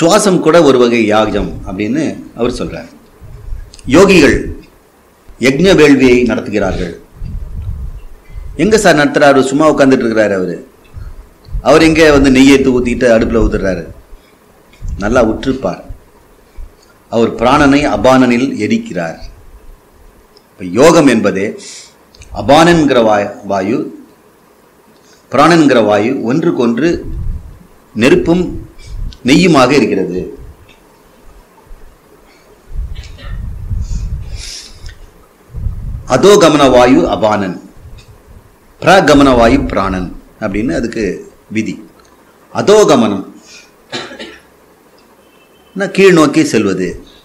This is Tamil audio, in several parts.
சுவாசம் கூட ஒரு வகை யாகம் அப்படின்னு அவர் சொல்றார் யோகிகள் யக்ஞ வேள்வியை நடத்துகிறார்கள் எங்க சார் நடத்துறாரு சும்மா உட்காந்துட்டு இருக்கிறாரு அவரு அவர் எங்க வந்து நெய்யேத்து ஊத்திட்டு அடுப்புல ஊத்துறாரு நல்லா உற்றுப்பார் அவர் பிராணனை அபானனில் எரிக்கிறார் இப்ப யோகம் என்பதே அபானன்கிற வாய் வாயு பிராணன்கிற வாயு ஒன்றுக்கொன்று நெருப்பும் நெய்யுமாக இருக்கிறது அதோகமன வாயு அபானன் பிரகமன வாயு பிராணன் அப்படின்னு அதுக்கு விதி அதோகமனம் நான் கீழ் நோக்கி செல்வது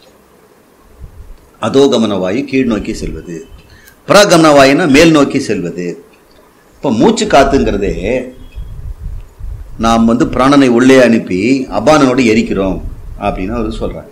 அதோகமன வாயு கீழ் நோக்கி செல்வது பிரகமன வாயுனா மேல் நோக்கி செல்வது இப்போ மூச்சு காத்துங்கிறதே நாம் வந்து பிராணனை உள்ளே அனுப்பி அபானனோடு எரிக்கிறோம் அப்படின்னு அவர் சொல்றார்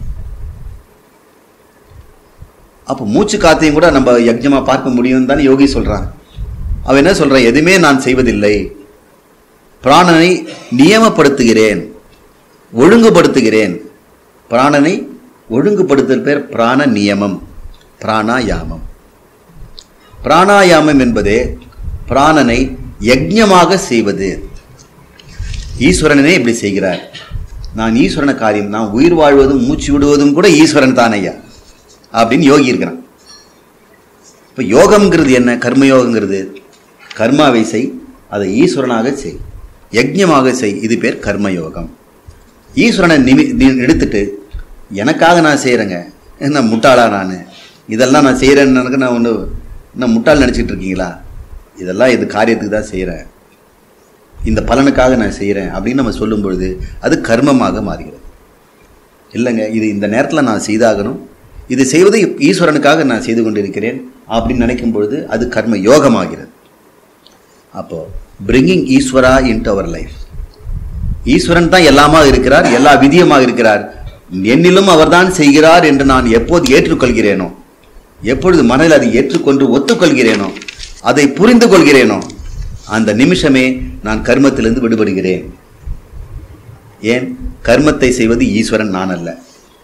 அப்போ மூச்சு காத்தையும் கூட நம்ம யஜ்ஞமா பார்க்க முடியும் தானே யோகி சொல்றான் அவன் என்ன சொல்றான் எதுவுமே நான் செய்வதில்லை பிராணனை நியமப்படுத்துகிறேன் ஒழுங்குபடுத்துகிறேன் பிராணனை ஒழுங்குபடுத்தல் பேர் பிராண நியமம் பிராணாயாமம் பிராணாயாமம் என்பதே பிராணனை யஜ்ஞமாக செய்வது ஈஸ்வரனே இப்படி செய்கிறார் நான் ஈஸ்வரன காரியம் நான் உயிர் வாழ்வதும் மூச்சு விடுவதும் கூட ஈஸ்வரன் தானையா அப்படின்னு யோகி இருக்கிறான் இப்போ யோகம்ங்கிறது என்ன கர்மயோகங்கிறது கர்மாவை செய் அதை ஈஸ்வரனாக செய் யஜ்ஞமாக செய் இது பேர் கர்மயோகம் ஈஸ்வரனை நிமி நி- எடுத்துட்டு எனக்காக நான் செய்கிறேங்க என்ன முட்டாளா நான் இதெல்லாம் நான் செய்கிறேன்னு நான் ஒன்று என்ன முட்டாள் நினச்சிட்டு இருக்கீங்களா இதெல்லாம் இது காரியத்துக்கு தான் செய்கிறேன் இந்த பலனுக்காக நான் செய்கிறேன் அப்படின்னு நம்ம சொல்லும் பொழுது அது கர்மமாக மாறுகிறது இல்லைங்க இது இந்த நேரத்தில் நான் செய்தாகணும் இது செய்வது ஈஸ்வரனுக்காக நான் செய்து கொண்டிருக்கிறேன் அப்படின்னு நினைக்கும் பொழுது அது கர்ம யோகமாகிறது அப்போ பிரிங்கிங் ஈஸ்வரா இன்டு அவர் லைஃப் ஈஸ்வரன் தான் எல்லாமா இருக்கிறார் எல்லா விதியமாக இருக்கிறார் என்னிலும் அவர்தான் செய்கிறார் என்று நான் எப்போது ஏற்றுக்கொள்கிறேனோ எப்பொழுது மனதில் அதை ஏற்றுக்கொண்டு ஒத்துக்கொள்கிறேனோ அதை புரிந்து கொள்கிறேனோ அந்த நிமிஷமே நான் கர்மத்திலிருந்து விடுபடுகிறேன் ஏன் கர்மத்தை செய்வது ஈஸ்வரன் நான் அல்ல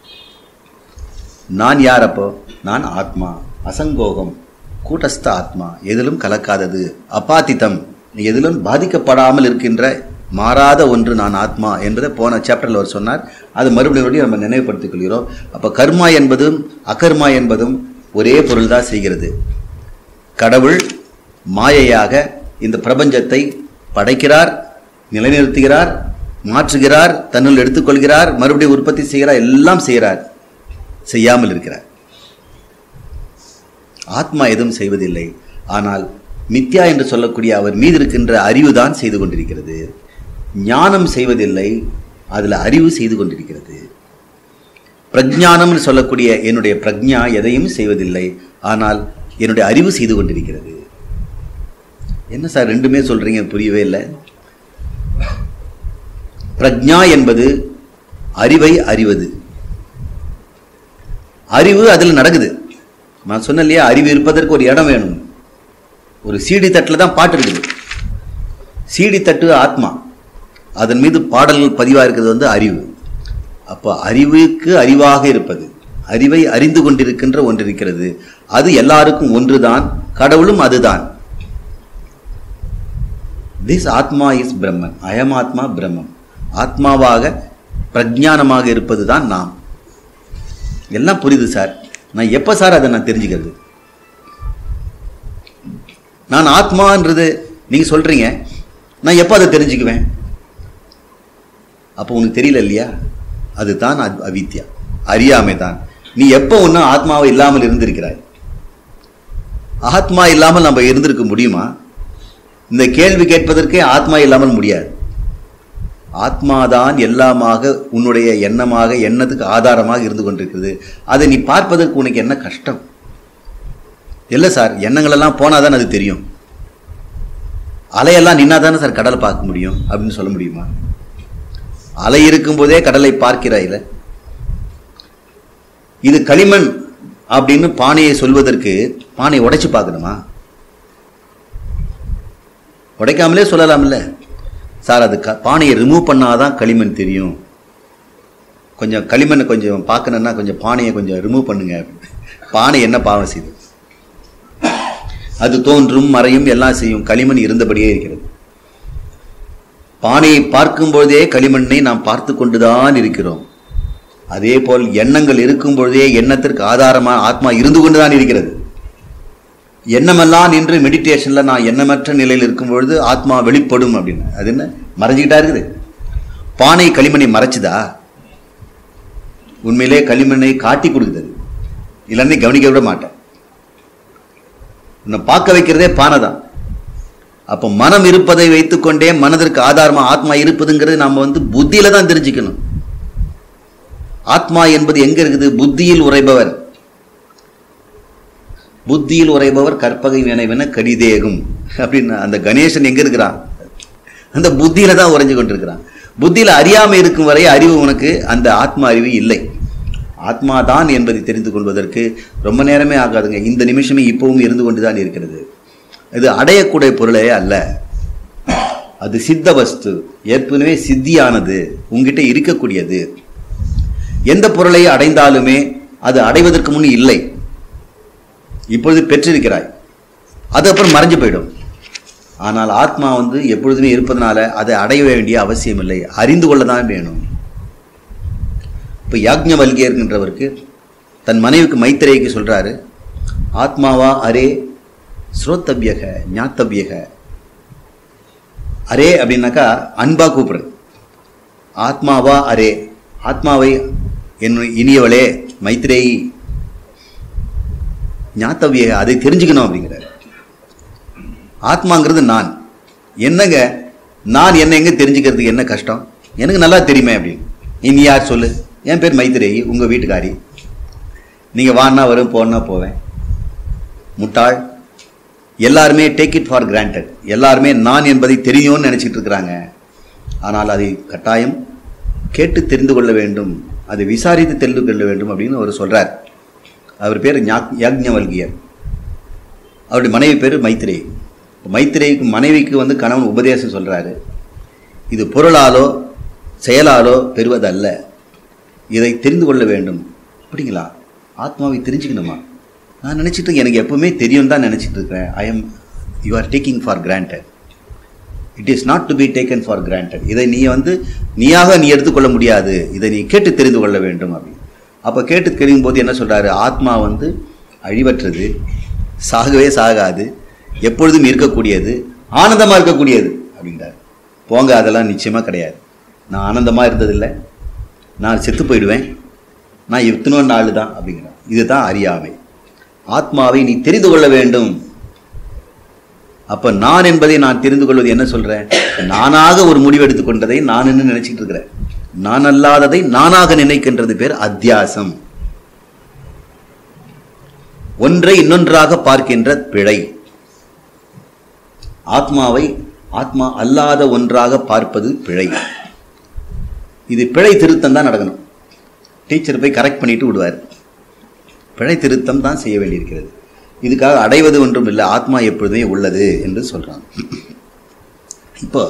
நான் யார் அப்போ நான் ஆத்மா அசங்கோகம் கூட்டஸ்த ஆத்மா எதிலும் கலக்காதது அபாத்திதம் எதிலும் பாதிக்கப்படாமல் இருக்கின்ற மாறாத ஒன்று நான் ஆத்மா என்பதை போன சாப்டரில் அவர் சொன்னார் அது மறுபடியும் மறுபடியும் நம்ம நினைவுபடுத்திக் கொள்கிறோம் அப்போ கர்மா என்பதும் அகர்மா என்பதும் ஒரே பொருள் தான் செய்கிறது கடவுள் மாயையாக இந்த பிரபஞ்சத்தை படைக்கிறார் நிலைநிறுத்துகிறார் மாற்றுகிறார் தன்னுள் எடுத்துக்கொள்கிறார் மறுபடியும் உற்பத்தி செய்கிறார் எல்லாம் செய்கிறார் செய்யாமல் இருக்கிறார் ஆத்மா எதுவும் செய்வதில்லை ஆனால் மித்யா என்று சொல்லக்கூடிய அவர் மீது இருக்கின்ற அறிவு தான் செய்து கொண்டிருக்கிறது ஞானம் செய்வதில்லை அதில் அறிவு செய்து கொண்டிருக்கிறது பிரஜானம்னு சொல்லக்கூடிய என்னுடைய பிரஜா எதையும் செய்வதில்லை ஆனால் என்னுடைய அறிவு செய்து கொண்டிருக்கிறது என்ன சார் ரெண்டுமே சொல்றீங்க புரியவே இல்லை பிரஜா என்பது அறிவை அறிவது அறிவு அதில் நடக்குது நான் சொன்னேன் இல்லையா அறிவு இருப்பதற்கு ஒரு இடம் வேணும் ஒரு சீடி தட்டில் தான் பாட்டு இருக்குது சீடி தட்டு ஆத்மா அதன் மீது பாடல்கள் பதிவாக இருக்கிறது வந்து அறிவு அப்போ அறிவுக்கு அறிவாக இருப்பது அறிவை அறிந்து கொண்டிருக்கின்ற ஒன்று இருக்கிறது அது எல்லாருக்கும் ஒன்றுதான் கடவுளும் அதுதான் திஸ் ஆத்மா இஸ் பிரம்மன் அயம் ஆத்மா பிரம்மம் ஆத்மாவாக பிரஜானமாக இருப்பது தான் நாம் எல்லாம் புரியுது சார் நான் எப்போ சார் அதை நான் தெரிஞ்சுக்கிறது நான் ஆத்மான்றது நீங்க சொல்றீங்க நான் எப்போ அதை தெரிஞ்சுக்குவேன் அப்போ உனக்கு தெரியல இல்லையா அதுதான் அத்- அவித்யா அறியாமை தான் நீ எப்போ ஒன்றும் ஆத்மாவை இல்லாமல் இருந்திருக்கிறாய் ஆத்மா இல்லாமல் நம்ம இருந்திருக்க முடியுமா இந்த கேள்வி கேட்பதற்கே ஆத்மா இல்லாமல் முடியாது ஆத்மாதான் எல்லாமாக உன்னுடைய எண்ணமாக எண்ணத்துக்கு ஆதாரமாக இருந்து கொண்டிருக்கிறது அதை நீ பார்ப்பதற்கு உனக்கு என்ன கஷ்டம் இல்லை சார் எண்ணங்கள் எல்லாம் போனால் அது தெரியும் அலையெல்லாம் நின்னா தானே சார் கடலை பார்க்க முடியும் அப்படின்னு சொல்ல முடியுமா அலை இருக்கும்போதே கடலை பார்க்கிறாயில இது களிமண் அப்படின்னு பானையை சொல்வதற்கு பானையை உடைச்சு பார்க்கணுமா உடைக்காமலே சொல்லலாம்ல சார் அது க- பானையை ரிமூவ் பண்ணாதான் களிமண் தெரியும் கொஞ்சம் களிமண்ணை கொஞ்சம் பார்க்கணுன்னா கொஞ்சம் பானையை கொஞ்சம் ரிமூவ் பண்ணுங்க அப்படின்னு. பானை என்ன பாவம் செய்யுது அது தோன்றும் மறையும் எல்லாம் செய்யும் களிமண் இருந்தபடியே இருக்கிறது பானையை பார்க்கும்போதே களிமண்ணை நாம் பார்த்து கொண்டுதான் இருக்கிறோம் அதே போல் எண்ணங்கள் இருக்கும் பொழுதே எண்ணத்திற்கு ஆதாரமா ஆத்மா இருந்து கொண்டுதான் இருக்கிறது எண்ணமெல்லாம் நின்று மெடிடேஷன்ல நான் எண்ணமற்ற நிலையில் இருக்கும் பொழுது ஆத்மா வெளிப்படும் அப்படின்னு அது என்ன மறைஞ்சிக்கிட்டா இருக்குது பானை களிமண்ணை மறைச்சுதா உண்மையிலே களிமண்ணை காட்டி கொடுக்குது அது. இல்லைன்னு கவனிக்க விட மாட்டேன் உன்னை பார்க்க வைக்கிறதே பானை தான் அப்போ மனம் இருப்பதை வைத்துக்கொண்டே மனதிற்கு ஆதாரமா ஆத்மா இருப்பதுங்கிறது நாம வந்து புத்தியில தான் தெரிஞ்சுக்கணும் ஆத்மா என்பது எங்க இருக்குது புத்தியில் உரைபவர் புத்தியில் உரைபவர் கற்பகை வினைவென கடிதேகும் அப்படின்னு அந்த கணேசன் எங்க இருக்கிறான் அந்த புத்தியில தான் உறைஞ்சு கொண்டிருக்கிறான் புத்தியில அறியாமை இருக்கும் வரை அறிவு உனக்கு அந்த ஆத்மா அறிவு இல்லை ஆத்மா தான் என்பதை தெரிந்து கொள்வதற்கு ரொம்ப நேரமே ஆகாதுங்க இந்த நிமிஷமே இப்பவும் இருந்து கொண்டுதான் இருக்கிறது இது அடையக்கூடிய பொருளே அல்ல அது சித்த வஸ்து ஏற்கனவே சித்தியானது உங்ககிட்ட இருக்கக்கூடியது எந்த பொருளை அடைந்தாலுமே அது அடைவதற்கு முன் இல்லை இப்பொழுது பெற்றிருக்கிறாய் அது அப்புறம் மறைஞ்சு போயிடும் ஆனால் ஆத்மா வந்து எப்பொழுதுமே இருப்பதனால அதை அடைய வேண்டிய அவசியம் இல்லை அறிந்து கொள்ள தான் வேணும் இப்போ யாக்ஞவல்கியர்கின்றவருக்கு தன் மனைவிக்கு மைத்திரேய்க்கு சொல்றாரு ஆத்மாவா அரே ஸ்ரோத்தவ்யக ஞாத்தவ்யக அரே அப்படின்னாக்கா அன்பா கூப்பிடுறது ஆத்மாவா அரே ஆத்மாவை என் இனியவளே மைத்ரேயி ஞாத்தவிய அதை தெரிஞ்சுக்கணும் அப்படிங்கிறார் ஆத்மாங்கிறது நான் என்னங்க நான் என்ன எங்க தெரிஞ்சுக்கிறதுக்கு என்ன கஷ்டம் எனக்கு நல்லா தெரியுமே அப்படின்னு நீ யார் சொல்லு என் பேர் மைத்ரேயி உங்க வீட்டுக்காரி நீங்க வான்னா வரும் போனா போவேன் முட்டாள் எல்லாருமே டேக் இட் ஃபார் கிராண்டட் எல்லாருமே நான் என்பதை தெரியும்னு நினைச்சிட்டு இருக்கிறாங்க ஆனால் அதை கட்டாயம் கேட்டு தெரிந்து கொள்ள வேண்டும் அதை விசாரித்து தெரிந்து கொள்ள வேண்டும் அப்படின்னு அவர் சொல்றார் அவர் பேர் ஞா- யாக்ஞவல்கியர் அவருடைய மனைவி பேர் மைத்ரேயி மைத்ரேயிக்கு மனைவிக்கு வந்து கணவன் உபதேசம் சொல்றாரு இது பொருளாலோ செயலாலோ பெறுவதல்ல இதை தெரிந்து கொள்ள வேண்டும் அப்படிங்களா ஆத்மாவை தெரிஞ்சுக்கணுமா நான் நினைச்சிட்டு இருக்கேன், எனக்கு எப்பவுமே தெரியும் தான் நினைச்சிட்டு இருக்கிறேன் I am you are taking for granted it is not to be taken for granted இதை நீ வந்து நீயாக நீ எடுத்துக்கொள்ள முடியாது இதை நீ கேட்டு தெரிந்து கொள்ள வேண்டும் அப்படின்னு அப்போ கேட்டு தெரியும் போது என்ன சொல்றாரு ஆத்மா வந்து அழிவற்றது சாகவே சாகாது எப்பொழுதும் இருக்கக்கூடியது ஆனந்தமா இருக்கக்கூடியது அப்படின்றார் போங்க அதெல்லாம் நிச்சயமா கிடையாது நான் ஆனந்தமா இருந்ததில்லை நான் செத்து போயிடுவேன் நான் எத்தனோ நாள் தான் அப்படிங்கிறார் இதுதான் அறியாமை ஆத்மாவை நீ தெரிந்து கொள்ள வேண்டும் அப்ப நான் என்பதை நான் தெரிந்து கொள்வது என்ன சொல்றேன் நானாக ஒரு முடிவு எடுத்துக்கொண்டதை நான் என்ன நினைச்சிட்டு இருக்கிறேன் நான் அல்லாததை நானாக நினைக்கின்றது பேர் அத்தியாசம் ஒன்றை இன்னொன்றாக பார்க்கின்ற பிழை ஆத்மாவை ஆத்மா அல்லாத ஒன்றாக பார்ப்பது பிழை இது பிழை திருத்தம் தான் நடக்கணும் டீச்சர் போய் கரெக்ட் பண்ணிட்டு விடுவார் பிழை திருத்தம் தான் செய்ய வேண்டியிருக்கிறது இதுக்காக அடைவது ஒன்றும் இல்லை ஆத்மா எப்பொழுதுமே உள்ளது என்று சொல்றாங்க இப்போ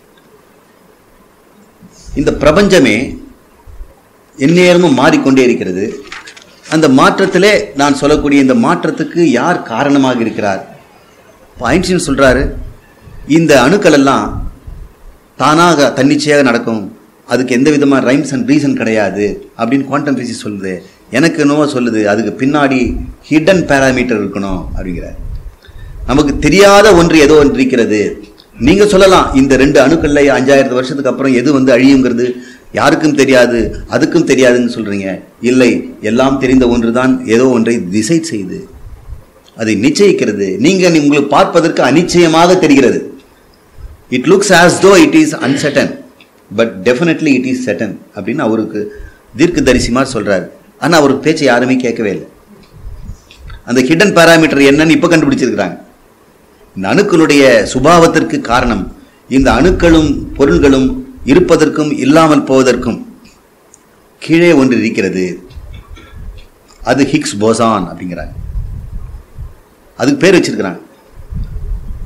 இந்த பிரபஞ்சமே எந்நேரமும் மாறிக்கொண்டே இருக்கிறது அந்த மாற்றத்திலே நான் சொல்லக்கூடிய இந்த மாற்றத்துக்கு யார் காரணமாக இருக்கிறார் இப்போ ஐன்ஸ்டீன் சொல்றாரு இந்த அணுக்கள் எல்லாம் தானாக தன்னிச்சையாக நடக்கும் அதுக்கு எந்த விதமான ரைம்ஸ் அண்ட் ரீசன் கிடையாது அப்படின்னு குவாண்டம் பிசிக்ஸ் சொல்லுது எனக்கு என்னவோ சொல்லுது அதுக்கு பின்னாடி ஹிடன் பேராமீட்டர் இருக்கணும் அப்படிங்கிறார் நமக்கு தெரியாத ஒன்று ஏதோ ஒன்று இருக்கிறது நீங்க சொல்லலாம் இந்த ரெண்டு அணுக்கள்ல அஞ்சாயிரத்து வருஷத்துக்கு அப்புறம் எது வந்து அழியுங்கிறது யாருக்கும் தெரியாது அதுக்கும் தெரியாதுன்னு சொல்றீங்க இல்லை எல்லாம் தெரிந்த ஒன்றுதான் ஏதோ ஒன்றை டிசைட் செய்யுது அதை நிச்சயிக்கிறது நீங்க உங்களுக்கு பார்ப்பதற்கு அனிச்சயமாக தெரிகிறது it looks as though it is uncertain but definitely it is certain அப்படின்னு அவருக்கு தீர்க்க தரிசிமார் சொல்றாரு ஆனா அவர் பேச்சை யாருமே கேட்கவே இல்லை அந்த ஹிடன் பாராமீட்டர் என்னன்னு இப்ப கண்டுபிடிச்சிருக்கிறாங்க இந்த அணுக்களுடைய சுபாவத்திற்கு காரணம் இந்த அணுக்களும் பொருள்களும் இருப்பதற்கும் இல்லாமல் போவதற்கும் கீழே ஒன்று இருக்கிறது அது ஹிக்ஸ் போசான் அப்படிங்கிறாங்க அதுக்கு பேர் வச்சிருக்கிறாங்க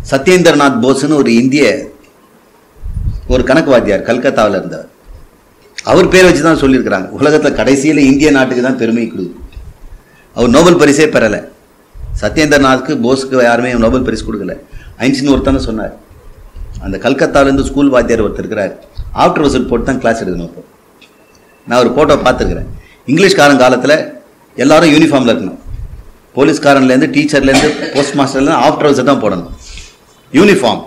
சத்யேந்திரநாத் போஸ்னு ஒரு இந்திய ஒரு கணக்கு வாத்தியார் கல்கத்தாவில் இருந்தவர் அவர் பேரை வச்சு தான் சொல்லியிருக்கிறாங்க உலகத்தில் கடைசியில் இந்திய நாட்டுக்கு தான் பெருமை கொடுது அவர் நோபல் பரிசே பெறலை சத்யேந்திரநாத்துக்கு போஸுக்கு யாருமே நோபல் பரிசு கொடுக்கல ஐன்ஸ்டீன் ஒருத்தன சொன்னார் அந்த கல்கத்தாவிலேருந்து ஸ்கூல் வாத்தியார் ஒருத்தர் இருக்கிறார் ஆஃப்டர் ரிசல்ட் போட்டு தான் கிளாஸ் எடுக்கணும் இப்போ நான் ஒரு ஃபோட்டோ பார்த்துருக்குறேன் இங்கிலீஷ்காரன் காலத்தில் எல்லாரும் யூனிஃபார்மில் இருக்கணும் போலீஸ்காரன்லேருந்து டீச்சர்லேருந்து போஸ்ட் மாஸ்டர்லேருந்து ஆஃப்டர் ரிசல்ட் தான் போடணும் யூனிஃபார்ம்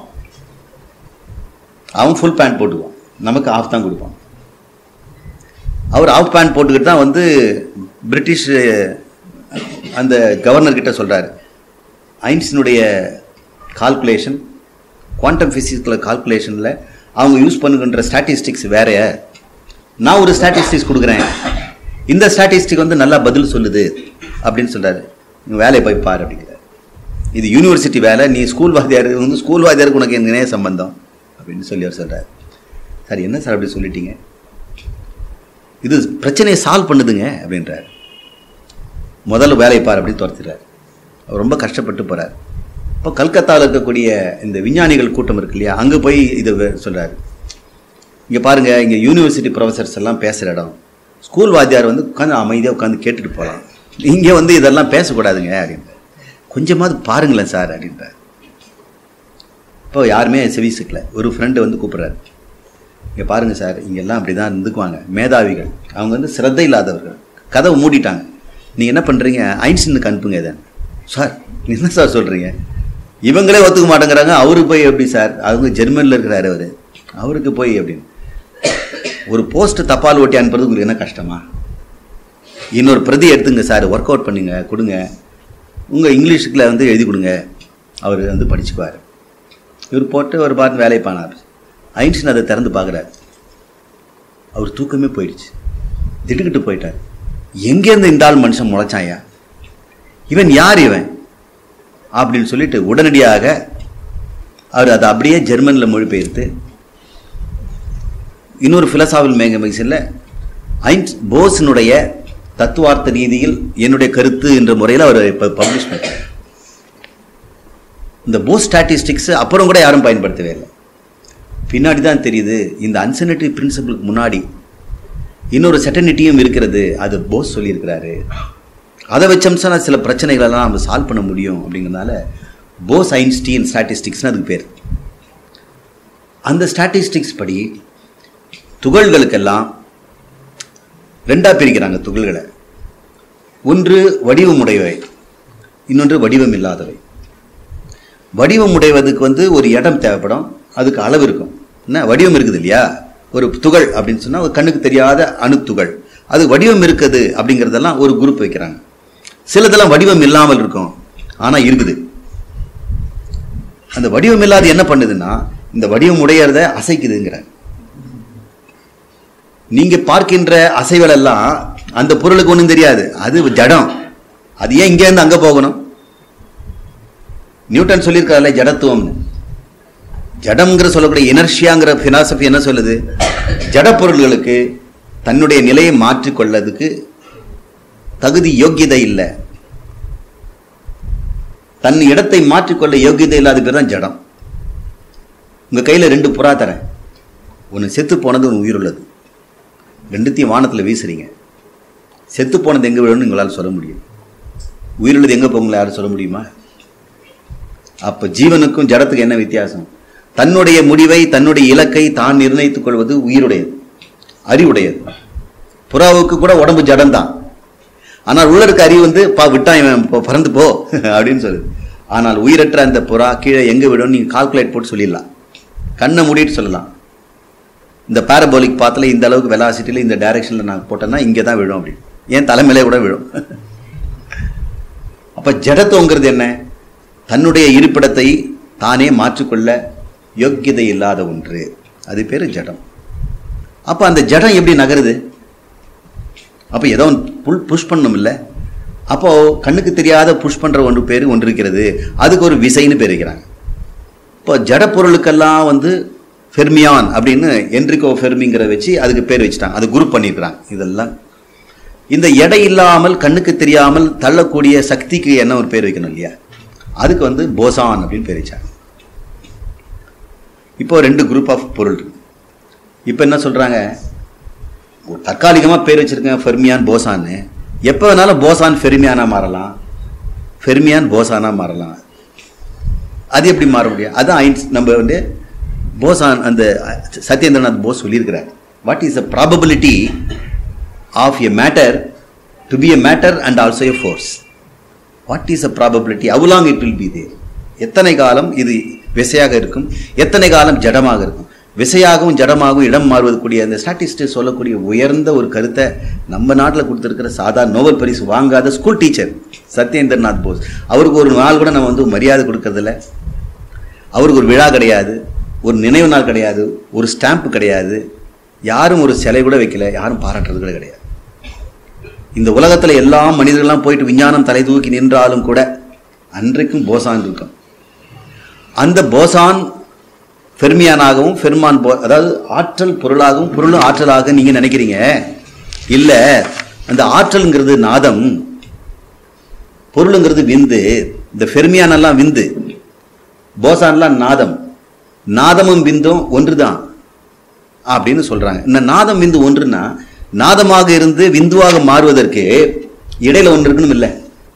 அவன் ஃபுல் பேண்ட் போட்டுக்குவான் நமக்கு ஆஃப் தான் கொடுப்பான் அவர் ஆஃப் பேண்ட் போட்டுக்கிட்டு தான் வந்து பிரிட்டிஷ் அந்த கவர்னர் கிட்ட சொல்கிறாரு ஐன்ஸ்டினுடைய கால்குலேஷன் குவாண்டம் ஃபிசிக்ஸில் கால்குலேஷனில் அவங்க யூஸ் பண்ணுகின்ற ஸ்டாட்டிஸ்டிக்ஸ் வேற நான் ஒரு ஸ்டாட்டிஸ்டிக்ஸ் கொடுக்குறேன் இந்த ஸ்டாட்டிஸ்டிக் வந்து நல்லா பதில் சொல்லுது அப்படின்னு சொல்கிறாரு நீ வேலையை போய் பாரு அப்படிங்கிறார் இது யூனிவர்சிட்டி வேலை நீ ஸ்கூல் வாத்தியார் வந்து ஸ்கூல் வாத்தியாருக்கு உனக்கு என்ன சம்பந்தம் அப்படின்னு சொல்லி அவர் சொல்கிறார் சார் என்ன சார் அப்படி சொல்லிட்டீங்க இது பிரச்சனையை சால்வ் பண்ணுதுங்க அப்படின்றார் முதல்ல வேலையை பார் அப்படின்னு துரத்துறாரு அவர் ரொம்ப கஷ்டப்பட்டு போகிறார் இப்போ கல்கத்தாவில் இருக்கக்கூடிய இந்த விஞ்ஞானிகள் கூட்டம் இருக்கு இல்லையா அங்கே போய் இதை சொல்கிறாரு இங்கே பாருங்கள் இங்கே யூனிவர்சிட்டி ப்ரொஃபஸர்ஸ் எல்லாம் பேசுகிற இடம் ஸ்கூல் வாத்தியார் வந்து உட்காந்து அமைதியாக உட்காந்து கேட்டுட்டு போகலாம் இங்கே வந்து இதெல்லாம் பேசக்கூடாதுங்க அப்படின்றார் கொஞ்சமாவது பாருங்களேன் சார் அப்படின்றார் இப்போ யாருமே செவிசுக்கல ஒரு ஃப்ரெண்டு வந்து கூப்பிட்றாரு இங்கே பாருங்கள் சார் இங்கெல்லாம் அப்படி தான் இருந்துக்குவாங்க மேதாவிகள் அவங்க வந்து சிரத்தை இல்லாதவர்கள் கதவை மூடிட்டாங்க நீங்கள் என்ன பண்ணுறீங்க ஐன்ஸ்டீனுக்கு அனுப்புங்க இதை சார் என்ன சார் சொல்கிறீங்க இவங்களே ஒத்துக்க மாட்டேங்கிறாங்க அவரு போய் எப்படி சார் அவங்க ஜெர்மனியில் இருக்கிறாரு அவர் அவருக்கு போய் அப்படின்னு ஒரு போஸ்ட் தபால் ஓட்டி அனுப்புறது உங்களுக்கு என்ன கஷ்டமா இன்னொரு பிரதி எடுத்துங்க சார் ஒர்க் அவுட் பண்ணுங்க கொடுங்க உங்கள் இங்கிலீஷுக்குள்ள வந்து எழுதி கொடுங்க அவர் வந்து படிச்சுக்குவார் இவர் போட்டு ஒரு பார்த்து வேலையை பானார் ஐன்ஸ்டின் அதை திறந்து பார்க்குறாரு அவர் தூக்கமே போயிடுச்சு திட்டுக்கிட்டு போயிட்டார் எங்கேருந்து இந்த ஆள் மனுஷன் முளைச்சாயா இவன் யார் இவன் அப்படின்னு சொல்லிட்டு உடனடியாக அவர் அதை அப்படியே ஜெர்மனில் மொழிபெயர்த்து இன்னொரு ஃபிலசாபில் மேக மெகசினில் ஐன்ஸ் போஸினுடைய தத்துவார்த்த ரீதியில் என்னுடைய கருத்து என்ற முறையில் அவர் இப்போ பப்ளிஷ் பண்ணார் இந்த போஸ் ஸ்டாட்டிஸ்டிக்ஸ் அப்புறம் கூட யாரும் பயன்படுத்தவே இல்லை பின்னாடி தான் தெரியுது இந்த அன்சர்னிட்டி பிரின்சிபலுக்கு முன்னாடி இன்னொரு செட்டனிட்டியும் இருக்கிறது அது போஸ் சொல்லியிருக்கிறாரு அதை வச்சம்சா சில பிரச்சனைகளெல்லாம் நம்ம சால்வ் பண்ண முடியும் அப்படிங்கிறதுனால போஸ் ஐன்ஸ்டீன் ஸ்டாட்டிஸ்டிக்ஸ்னு அதுக்கு பேர் அந்த ஸ்டாட்டிஸ்டிக்ஸ் படி துகள்களுக்கெல்லாம் ரெண்டாக பிரிக்கிறாங்க துகள்களை ஒன்று வடிவமுடையவை இன்னொன்று வடிவம் இல்லாதவை வடிவம் உடைவதுக்கு வந்து ஒரு இடம் தேவைப்படும் அதுக்கு அளவு இருக்கும் என்ன வடிவம் இருக்குது இல்லையா ஒரு துகள் அப்படின்னு சொன்னால் ஒரு கண்ணுக்கு தெரியாத அணுத்துகள் அது வடிவம் இருக்குது அப்படிங்கிறதெல்லாம் ஒரு குரூப் வைக்கிறாங்க சிலதெல்லாம் வடிவம் இல்லாமல் இருக்கும் ஆனால் இருக்குது அந்த வடிவம் இல்லாத என்ன பண்ணுதுன்னா இந்த வடிவம் உடையறத அசைக்குதுங்கிறாங்க நீங்க பார்க்கின்ற அசைவல் எல்லாம் அந்த பொருளுக்கு ஒன்றும் தெரியாது அது ஜடம் அது ஏன் இங்கேருந்து அங்கே போகணும் நியூட்டன் சொல்லியிருக்காருல்ல ஜடத்துவம்னு ஜடம்ங்கிற சொல்லக்கூடிய இனர்ஷியாங்கிற பிலாசபி என்ன சொல்லுது ஜட பொருள்களுக்கு தன்னுடைய நிலையை மாற்றிக்கொள்ளதுக்கு தகுதி யோக்கியதை இல்லை தன் இடத்தை மாற்றிக்கொள்ள யோக்கியதை இல்லாத பேர் தான் ஜடம் உங்கள் கையில் ரெண்டு புறா தரேன் ஒன்று செத்து போனது ஒன்று உயிருள்ளது ரெண்டுத்தையும் வானத்தில் வீசுறீங்க செத்து போனது எங்கே விழுன்னு உங்களால் சொல்ல முடியும் உயிருள்ளது எங்கே போங்களா யாரும் சொல்ல முடியுமா அப்போ ஜீவனுக்கும் ஜடத்துக்கு என்ன வித்தியாசம் தன்னுடைய முடிவை தன்னுடைய இலக்கை தான் நிர்ணயித்துக் கொள்வது உயிருடையது அறிவுடையது புறாவுக்கு கூட உடம்பு ஜடம்தான் ஆனால் உள்ள இருக்க அறிவு வந்து பா விட்டான் இவன் போ- பறந்து போ அப்படின்னு சொல்லுது ஆனால் உயிரற்ற அந்த புறா கீழே எங்கே விடும் நீங்கள் கால்குலேட் போட்டு சொல்லிடலாம் கண்ணை மூடிட்டு சொல்லலாம் இந்த பாரபோலிக் பாத்தில் இந்த அளவுக்கு வெலாசிட்டியில் இந்த டைரெக்ஷனில் நான் போட்டேன்னா இங்கே தான் விழும் அப்படின்னு ஏன் தலைமையிலே கூட விழும் அப்போ ஜடத்துவங்கிறது என்ன தன்னுடைய இருப்பிடத்தை தானே மாற்றிக்கொள்ள யோக்கியதை இல்லாத ஒன்று அது பேர் ஜடம் அப்போ அந்த ஜடம் எப்படி நகருது அப்போ ஏதோ புல் புஷ் பண்ணணும் இல்லை அப்போ கண்ணுக்கு தெரியாத புஷ் பண்ணுற ஒன்று பேர் ஒன்று இருக்கிறது அதுக்கு ஒரு விசைன்னு பேர் வைக்கிறாங்க இப்போ ஜட பொருளுக்கெல்லாம் வந்து ஃபெர்மியான் அப்படின்னு என்ரிகோ ஃபெர்மிங்கிற வச்சு அதுக்கு பேர் வச்சுட்டாங்க அது குரூப் பண்ணியிருக்கிறாங்க இதெல்லாம் இந்த எடை இல்லாமல் கண்ணுக்கு தெரியாமல் தள்ளக்கூடிய சக்திக்கு என்ன ஒரு பேர் வைக்கணும் இல்லையா அதுக்கு வந்து போசான் அப்படின்னு பேர் வச்சாங்க இப்போ ரெண்டு குரூப் ஆஃப் பொருள் இருக்கு இப்போ என்ன சொல்கிறாங்க ஒரு தற்காலிகமாக பேர் வச்சிருக்கேன் ஃபெர்மியான் போசான்னு எப்போ வேணாலும் போசான் ஃபெர்மியானா மாறலாம் ஃபெர்மியான் போசானா மாறலாம் அது எப்படி மாற முடியும் அதான் ஐன்ஸ் நம்ம வந்து போசான் அந்த சத்யேந்திரநாத் போஸ் சொல்லியிருக்கிறார் what is the probability of a matter to be a matter and also a force what is a probability how long it will be there எத்தனை காலம் இது விசையாக இருக்கும் எத்தனை காலம் ஜடமாக இருக்கும் விசையாகவும் ஜடமாகவும் இடம் மாறுவதற்குரிய அந்த ஸ்டாட்டிஸ்டிக்ஸ் சொல்லக்கூடிய உயர்ந்த ஒரு கருத்தை நம்ம நாட்டில் கொடுத்துருக்கிற சாதாரண நோபல் பரிசு வாங்காத ஸ்கூல் டீச்சர் சத்யேந்திரநாத் போஸ் அவருக்கு ஒரு நாள் கூட நம்ம வந்து மரியாதை கொடுக்கறதில்ல அவருக்கு ஒரு விழா கிடையாது ஒரு நினைவு நாள் கிடையாது ஒரு ஸ்டாம்ப் கிடையாது யாரும் ஒரு சிலை கூட வைக்கல யாரும் பாராட்டுறது கூட கிடையாது இந்த உலகத்தில் எல்லா மனிதர்கள்லாம் போயிட்டு விஞ்ஞானம் தலை தூக்கி நின்றாலும் கூட அன்றைக்கும் போசான் இருக்கும் அந்த போசான் ஃபெர்மியானாகவும் ஃபெர்மான் போ அதாவது ஆற்றல் பொருளாகவும் பொருளும் ஆற்றலாக நீங்கள் நினைக்கிறீங்க இல்லை அந்த ஆற்றல்ங்கிறது நாதம் பொருளுங்கிறது விந்து இந்த ஃபெர்மியானெல்லாம் விந்து போசான்லாம் நாதம் நாதமும் விந்தும் ஒன்று தான் அப்படின்னு சொல்றாங்க இந்த நாதம் விந்து ஒன்றுனா நாதமாக இருந்து விந்துவாக மாறுவதற்கு இடையில ஒன்று இருக்கணும் இல்லை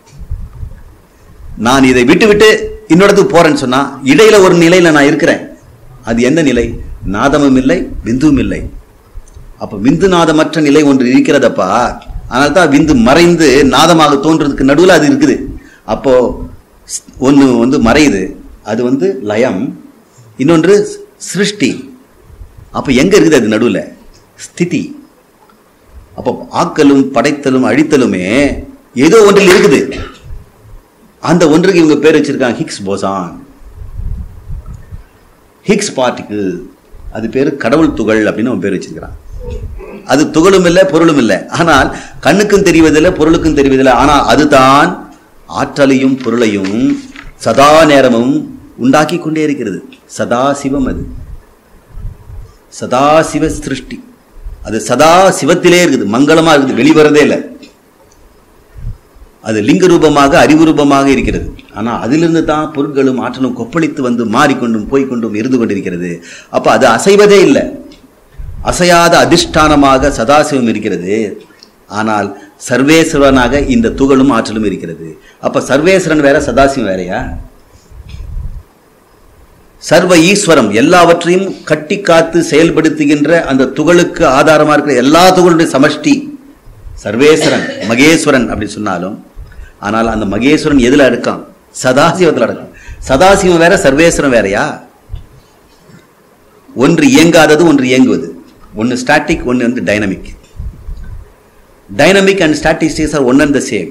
நான் இதை விட்டு விட்டு இன்னொருத்துக்கு போறேன்னு சொன்னா இடையில ஒரு நிலையில நான் இருக்கிறேன் அது எந்த நிலை நாதமும் இல்லை விந்துவும் இல்லை அப்ப விந்து நாதமற்ற நிலை ஒன்று இருக்கிறதப்பா அதனால தான் விந்து மறைந்து நாதமாக தோன்றதுக்கு நடுவில் அது இருக்குது அப்போ ஒன்று வந்து மறையுது அது வந்து லயம் இன்னொன்று சிருஷ்டி அப்போ எங்கே இருக்குது அது நடுவில் ஸ்திதி அப்போ ஆக்கலும் படைத்தலும் அழித்தலுமே ஏதோ ஒன்றில் இருக்குது அந்த ஒன்றுக்கு இவங்க பேர் வச்சிருக்காங்க ஹிக்ஸ் போசான் ஹிக்ஸ் பார்ட்டிகிள் அது பேர் கடவுள் துகள் அப்படின்னு அவன் பேர் வச்சிருக்கிறான் அது துகளும் இல்லை பொருளும் இல்லை ஆனால் கண்ணுக்கும் தெரிவதில்லை பொருளுக்கும் தெரிவதில்லை ஆனால் அதுதான் ஆற்றலையும் பொருளையும் சதா நேரமும் உண்டாக்கி கொண்டே இருக்கிறது சதா சிவம் அது சதா சிவ சிருஷ்டி அது சதா சிவத்திலே இருக்குது மங்களமா இருக்குது வெளிவரதே இல்லை அது லிங்க ரூபமாக அறிவு ரூபமாக இருக்கிறது ஆனால் அதிலிருந்து தான் பொருட்களும் ஆற்றலும் கொப்பளித்து வந்து மாறிக்கொண்டும் போய்க்கொண்டும் இருந்து கொண்டிருக்கிறது அப்போ அது அசைவதே இல்லை அசையாத அதிஷ்டானமாக சதாசிவம் இருக்கிறது ஆனால் சர்வேஸ்வரனாக இந்த துகளும் ஆற்றலும் இருக்கிறது அப்ப சர்வேஸ்வரன் வேற சதாசிவம் வேறையா சர்வ ஈஸ்வரம் எல்லாவற்றையும் கட்டி காத்து செயல்படுத்துகின்ற அந்த துகளுக்கு ஆதாரமா இருக்கிற எல்லா துகளுடைய சமஷ்டி சர்வேஸ்வரன் மகேஸ்வரன் அப்படி சொன்னாலும் ஆனால் அந்த மகேஸ்வரன் எதுல அடக்கம் சதாசிவத்தில் அடக்கம் சதாசிவம் வேற சர்வேஸ்வரன் வேறயா ஒன்று இயங்காதது ஒன்று இயங்குவது ஒன்று ஸ்டாட்டிக் ஒன்று வந்து dynamic dynamic and statistics are one and the same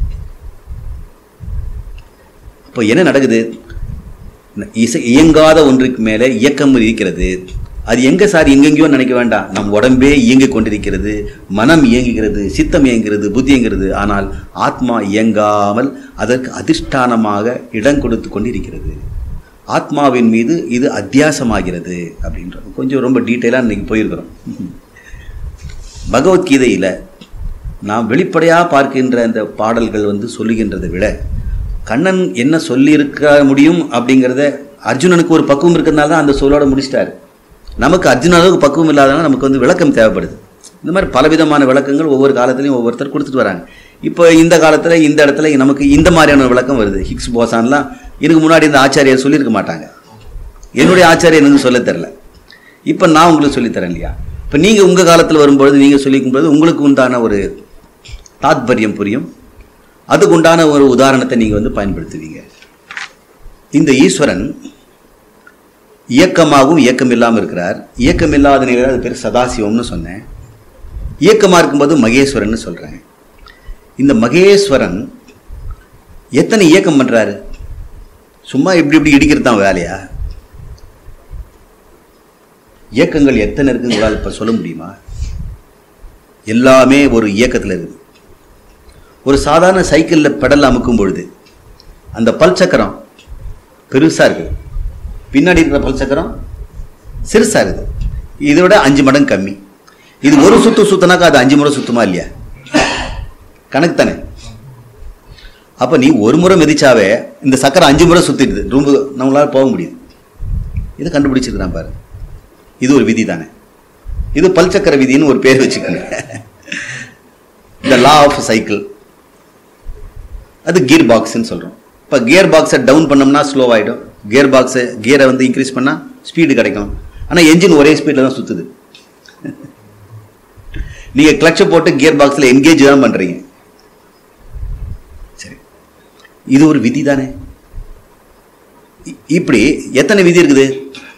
இப்போ என்ன நடக்குது இசை இயங்காத ஒன்றுக்கு மேலே இயக்கம் இருக்கிறது அது எங்க சார் எங்கெங்கேயோ நினைக்க வேண்டாம் நம் உடம்பே இயங்கிக் கொண்டிருக்கிறது மனம் இயங்குகிறது சித்தம் இயங்குகிறது புத்தி இயங்குகிறது ஆனால் ஆத்மா இயங்காமல் அதற்கு அதிஷ்டானமாக இடம் கொடுத்து கொண்டிருக்கிறது ஆத்மாவின் மீது இது அத்தியாசமாகிறது அப்படின்றது கொஞ்சம் ரொம்ப டீட்டெயிலாக இன்னைக்கு போயிருக்கிறோம் பகவத்கீதையில் நாம் வெளிப்படையாக பார்க்கின்ற அந்த பாடல்கள் வந்து சொல்லுகின்றதை விட கண்ணன் என்ன சொல்லியிருக்க முடியும் அப்படிங்கிறத அர்ஜுனனுக்கு ஒரு பக்குவம் இருக்கிறதுனால தான் அந்த சொல்லோட முடிச்சிட்டாரு நமக்கு அர்ஜுன அளவுக்கு பக்குவம் இல்லாதனால நமக்கு வந்து விளக்கம் தேவைப்படுது இந்த மாதிரி பலவிதமான விளக்கங்கள் ஒவ்வொரு காலத்துலையும் ஒவ்வொருத்தர் கொடுத்துட்டு வராங்க இப்போ இந்த காலத்தில் இந்த இடத்துல நமக்கு இந்த மாதிரியான விளக்கம் வருது ஹிக்ஸ் போசான்லாம் இதுக்கு முன்னாடி இந்த ஆச்சாரியர் சொல்லியிருக்க மாட்டாங்க என்னுடைய ஆச்சாரியர் எனக்கு சொல்ல தெரில இப்போ நான் உங்களுக்கு சொல்லித்தரேன் இல்லையா இப்போ நீங்கள் உங்கள் காலத்தில் வரும்பொழுது நீங்கள் சொல்லிக்கும்போது உங்களுக்கு உண்டான ஒரு தாத்பரியம் புரியும் அதுக்கு உண்டான ஒரு உதாரணத்தை நீங்கள் வந்து பயன்படுத்துவீங்க இந்த ஈஸ்வரன் இயக்கமாகவும் இயக்கம் இல்லாமல் இருக்கிறார் இயக்கம் இல்லாத நிலையில் அது பேர் சதாசிவம்னு சொன்னேன் இயக்கமாக இருக்கும்போது மகேஸ்வரன் சொல்கிறேன் இந்த மகேஸ்வரன் எத்தனை இயக்கம் பண்ணுறாரு சும்மா இப்படி இப்படி இடிக்கிறது தான் வேலையா இயக்கங்கள் எத்தனை இருக்குன்னு உங்களால் இப்போ சொல்ல முடியுமா எல்லாமே ஒரு இயக்கத்தில் இருக்குது ஒரு சாதாரண சைக்கிளில் பெடல் அமுக்கும் பொழுது அந்த பல் சக்கரம் பெருசாக இருக்குது பின்னாடி இருக்கிற பல் சக்கரம் சிறுசாக இருக்குது இதை விட அஞ்சு மடங்கு கம்மி இது ஒரு சுத்து சுத்தினாக்கா அது அஞ்சு முறை சுத்துமா இல்லையா கணக்கு தானே அப்போ நீ ஒரு முறை மிதிச்சாவே இந்த சக்கரை அஞ்சு முறை சுத்திடுது ரொம்ப நம்மளால போக முடியுது இதை கண்டுபிடிச்சிருக்கிறான் பாரு இது ஒரு விதி தானே இது பல்சக்கர விதின்னு ஒரு பேர் வச்சுக்கோங்க இந்த லா ஆஃப் சைக்கிள் அது கியர் பாக்ஸ்ன்னு சொல்கிறோம் இப்போ கியர் பாக்ஸை டவுன் பண்ணோம்னா ஸ்லோ ஆகிடும் கியர் பாக்ஸை கியரை வந்து இன்க்ரீஸ் பண்ணால் ஸ்பீடு கிடைக்கும் ஆனால் என்ஜின் ஒரே ஸ்பீடில் தான் சுற்றுது நீங்கள் கிளச்சை போட்டு கியர் பாக்ஸில் என்கேஜ் தான் பண்ணுறீங்க சரி இது ஒரு விதி தானே இ- இப்படி எத்தனை விதி இருக்குது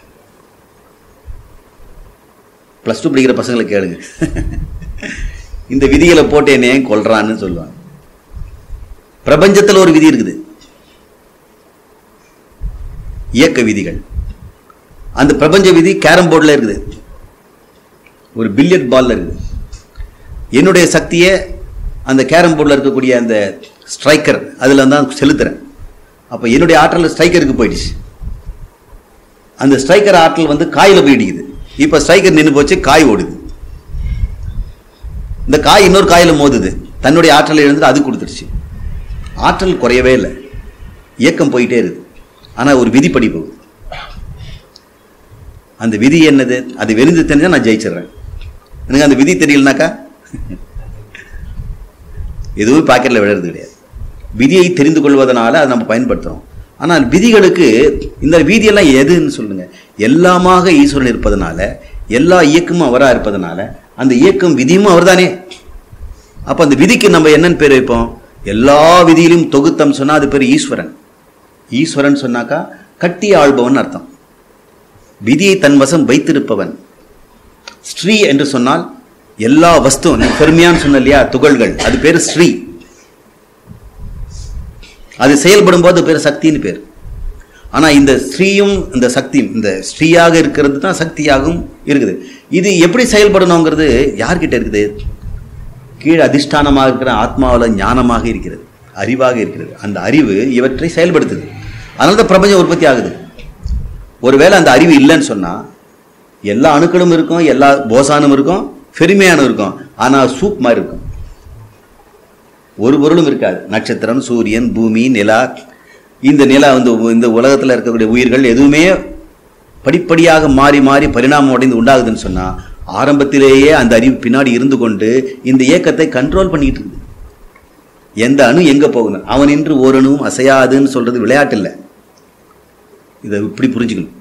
ப்ளஸ் டூ படிக்கிற பசங்களை கேளுங்க இந்த விதிகளை போட்டு என்னை ஏன் கொல்றான்னு சொல்லுவாங்க பிரபஞ்சத்தில் ஒரு விதி இருக்குது இயக்க விதிகள் அந்த பிரபஞ்ச விதி கேரம் போர்டில் இருக்குது ஒரு பில்லியர்ட் பால்ல இருக்குது என்னுடைய சக்தியை அந்த கேரம் போர்டில் இருக்கக்கூடிய அந்த ஸ்ட்ரைக்கர் அதில் தான் செலுத்துறேன் அப்போ என்னுடைய ஆற்றல் ஸ்ட்ரைக்கருக்கு போயிடுச்சு அந்த ஸ்ட்ரைக்கர் ஆற்றல் வந்து காயில் போய் இடிக்குது இப்போ ஸ்ட்ரைக்கர் நின்று போச்சு காய் ஓடுது இந்த காய் இன்னொரு காயில மோதுது தன்னுடைய ஆற்றலை இழந்து அது கொடுத்துருச்சு ஆற்றல் குறையவே இல்லை இயக்கம் போயிட்டே இருக்குது ஆனால் ஒரு விதிப்படி போகுது அந்த விதி என்னது அது வெறிந்து தெரிஞ்சா நான் ஜெயிச்சிடுறேன் எனக்கு அந்த விதி தெரியலனாக்கா எதுவும் பாக்கெட்டில் விழுறது கிடையாது விதியை தெரிந்து கொள்வதனால அதை நம்ம பயன்படுத்துகிறோம் ஆனால் விதிகளுக்கு இந்த விதியெல்லாம் எதுன்னு சொல்லுங்க எல்லாமாக ஈஸ்வரன் இருப்பதனால எல்லா இயக்கமும் அவராக இருப்பதனால அந்த இயக்கம் விதியும் அவர்தானே அப்போ அந்த விதிக்கு நம்ம என்னன்னு பேர் வைப்போம் எல்லா விதியிலும் தொகுத்தம் சொன்னா அது பேர் ஈஸ்வரன் ஈஸ்வரன் சொன்னாக்கா கட்டி ஆள்பவன் அர்த்தம் விதியை தன் வசம் வைத்திருப்பவன் ஸ்ரீ என்று சொன்னால் எல்லா வஸ்துவும் நீ பெருமையான்னு சொன்ன இல்லையா துகள்கள் அது பேர் ஸ்ரீ அது செயல்படும் போது பேர் சக்தின்னு பேர் ஆனா இந்த ஸ்ரீயும் இந்த சக்தியும் இந்த ஸ்ரீயாக இருக்கிறது தான் சக்தியாகவும் இருக்குது இது எப்படி செயல்படணுங்கிறது யார்கிட்ட இருக்குது கீழ் அதிஷ்டானமாக இருக்கிற ஆத்மாவில் ஞானமாக இருக்கிறது அறிவாக இருக்கிறது அந்த அறிவு இவற்றை செயல்படுத்துது அதனால தான் பிரபஞ்சம் உற்பத்தி ஆகுது ஒருவேளை அந்த அறிவு இல்லைன்னு சொன்னா எல்லா அணுக்களும் இருக்கும் எல்லா போசானும் இருக்கும் பெருமையானும் இருக்கும் ஆனா சூப் மாதிரி இருக்கும் ஒரு பொருளும் இருக்காது நட்சத்திரம் சூரியன் பூமி நிலா இந்த நிலா வந்து இந்த உலகத்தில் இருக்கக்கூடிய உயிர்கள் எதுவுமே படிப்படியாக மாறி மாறி பரிணாமம் அடைந்து உண்டாகுதுன்னு சொன்னா ஆரம்பத்திலேயே அந்த அறிவு பின்னாடி இருந்து கொண்டு இந்த இயக்கத்தை கண்ட்ரோல் பண்ணிட்டு இருக்குது எந்த அணு எங்க போகணும் அவன் இன்று ஓரணுவும் அசையாதுன்னு சொல்றது விளையாட்டு இல்லை இதை இப்படி புரிஞ்சுக்கணும்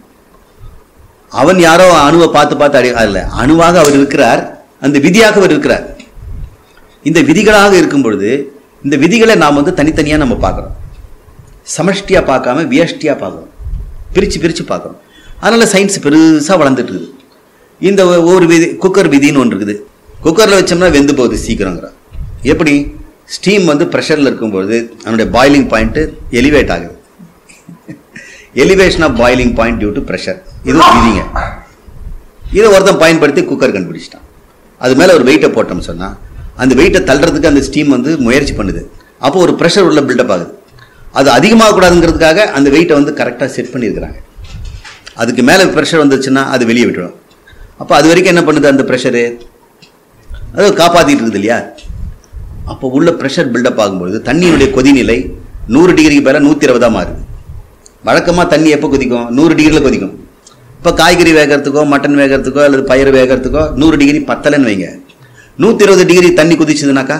அவன் யாரோ அணுவை பார்த்து பார்த்து அடி அல்ல அணுவாக அவர் இருக்கிறார் அந்த விதியாக அவர் இருக்கிறார் இந்த விதிகளாக இருக்கும் பொழுது இந்த விதிகளை நாம் வந்து தனித்தனியாக நம்ம பார்க்குறோம் சமஷ்டியாக பார்க்காம வியஷ்டியாக பார்க்குறோம் பிரித்து பிரித்து பார்க்குறோம் அதனால சயின்ஸ் பெருசாக வளர்ந்துட்டு இருக்குது இந்த ஒ- ஒரு விதி குக்கர் விதின்னு ஒன்று இருக்குது குக்கரில் வச்சோம்னா வெந்து போகுது சீக்கிரங்கிறான் எப்படி ஸ்டீம் வந்து ப்ரெஷரில் இருக்கும்பொழுது அதனுடைய பாயிலிங் பாயிண்ட்டு எலிவேட் ஆகுது elevation of boiling point due to pressure இது ஒரு விதிங்க இதை ஒருத்தன் பயன்படுத்தி குக்கர் கண்டுபிடிச்சிட்டான் அது மேலே ஒரு வெயிட்டை போட்டோம்னு சொன்னால் அந்த வெயிட்டை தள்ளுறதுக்கு அந்த ஸ்டீம் வந்து முயற்சி பண்ணுது அப்போ ஒரு ப்ரெஷர் உள்ள பில்டப் ஆகுது அது அதிகமாக கூடாதுங்கிறதுக்காக அந்த வெயிட்டை வந்து கரெக்டாக செட் பண்ணியிருக்கிறாங்க அதுக்கு மேலே ப்ரெஷர் வந்துச்சுன்னா அது வெளியே விட்டுடும் அப்போ அது வரைக்கும் என்ன பண்ணுது அந்த ப்ரெஷரு அது காப்பாற்றிட்டு இருக்குது இல்லையா அப்போ உள்ள ப்ரெஷர் பில்டப் ஆகும்பொழுது தண்ணியினுடைய கொதிநிலை நூறு டிகிரிக்கு மேலே நூற்றி இருபதாக மாறுது வழக்கமாக தண்ணி எப்போ கொதிக்கும் நூறு டிகிரியில் கொதிக்கும் இப்போ காய்கறி வேகிறதுக்கோ மட்டன் வேகிறதுக்கோ அல்லது பயிர் வேகிறதுக்கோ நூறு டிகிரி பத்தலைன்னு வைங்க நூற்றி இருபது டிகிரி தண்ணி கொதிச்சுதுனாக்கா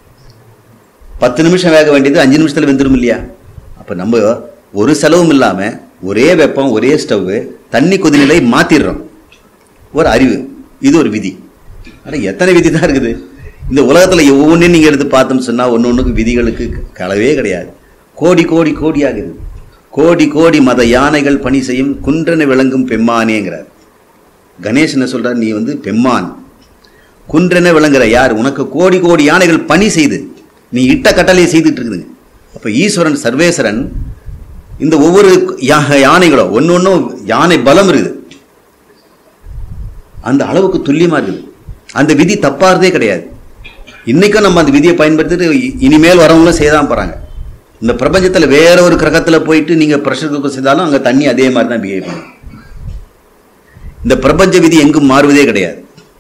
பத்து நிமிஷம் வேக வேண்டியது அஞ்சு நிமிஷத்தில் வெந்துடும் இல்லையா அப்போ நம்ம ஒரு செலவும் இல்லாமல் ஒரே வெப்பம் ஒரே ஸ்டவ்வு தண்ணி கொதிநிலை மாற்றிடுறோம் ஒரு அறிவு இது ஒரு விதி ஆனால் எத்தனை விதி தான் இருக்குது இந்த உலகத்தில் ஒவ்வொன்றையும் நீங்கள் எடுத்து பார்த்தோம்னு சொன்னால் ஒன்று ஒன்றுக்கு விதிகளுக்கு களவே கிடையாது கோடி கோடி கோடியாகுது கோடி கோடி மத யானைகள் பணி செய்யும் குன்றென விளங்கும் பெம்மானேங்கிறார் கணேஷ் என்ன சொல்றார் நீ வந்து பெம்மான் குன்றென விளங்குற யார் உனக்கு கோடி கோடி யானைகள் பணி செய்து நீ இட்ட கட்டளையை செய்துட்டு இருக்குதுங்க அப்போ ஈஸ்வரன் சர்வேஸ்வரன் இந்த ஒவ்வொரு யா- யானைகளும் ஒன்று ஒன்றும் யானை பலம் இருக்குது அந்த அளவுக்கு துல்லியமா இருக்குது அந்த விதி தப்பாறதே கிடையாது இன்னைக்கும் நம்ம அந்த விதியை பயன்படுத்திட்டு இ- இனிமேல் வரவங்களும் செய்யதான் போறாங்க இந்த பிரபஞ்சத்துல வேற ஒரு கிரகத்துல போயிட்டு நீங்க ப்ரெஷர் குக்கர் செய்தாலும் அங்க தண்ணி அதே மாதிரி தான் பிஹேவ் பண்ணும் இந்த பிரபஞ்ச விதி எங்கும் மாறுவதே கிடையாது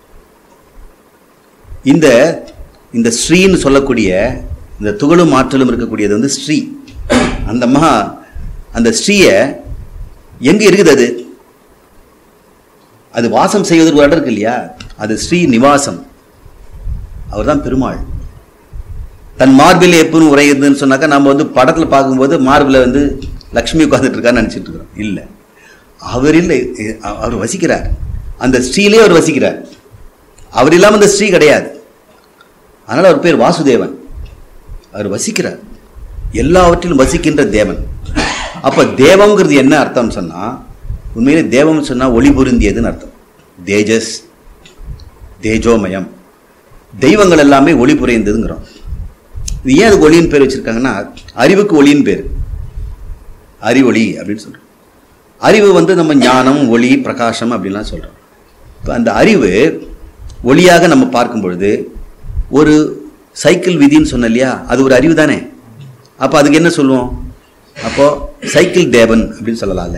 இந்த இந்த ஸ்ரீன்னு சொல்லக்கூடிய இந்த துகளும் ஆற்றலும் இருக்கக்கூடியது வந்து ஸ்ரீ அந்த மகா அந்த ஸ்ரீய எங்க இருக்குது அது அது வாசம் செய்வதற்கு ஒரு இடம் இருக்கு இல்லையா அது ஸ்ரீ நிவாசம் அவர்தான் பெருமாள் தன் மார்பில் எப்பவும் உரையுதுன்னு சொன்னாக்கா நம்ம வந்து படத்துல பார்க்கும்போது மார்பில் வந்து லக்ஷ்மி உட்கார்ந்துட்டு இருக்கான்னு நினைச்சிட்டு இருக்கிறோம் இல்லை அவர் இல்லை எ- அ- அவர் வசிக்கிறார் அந்த ஸ்ரீலே அவர் வசிக்கிறார் அவர் இல்லாமல் அந்த ஸ்ரீ கிடையாது அதனால அவர் பேர் வாசுதேவன் அவர் வசிக்கிறார் எல்லாவற்றிலும் வசிக்கின்ற தேவன் அப்ப தேவங்கிறது என்ன அர்த்தம் சொன்னா உண்மையிலே தேவம் சொன்னா ஒளி பொருந்தியதுன்னு அர்த்தம் தேஜஸ் தேஜோமயம் தெய்வங்கள் எல்லாமே ஒளி புரிந்ததுங்கிறோம் இது ஏன் அதுக்கு ஒளின்னு பேர் வச்சிருக்காங்கன்னா அறிவுக்கு ஒளின்னு பேர் அறிவொளி அப்படின்னு சொல்றோம் அறிவு வந்து நம்ம ஞானம் ஒளி பிரகாசம் அப்படின்லாம் சொல்றோம் இப்போ அந்த அறிவு ஒளியாக நம்ம பார்க்கும் பொழுது ஒரு சைக்கிள் விதின்னு சொன்ன இல்லையா அது ஒரு அறிவு தானே அப்போ அதுக்கு என்ன சொல்லுவோம் அப்போ சைக்கிள் தேவன் அப்படின்னு சொல்லலாம்ல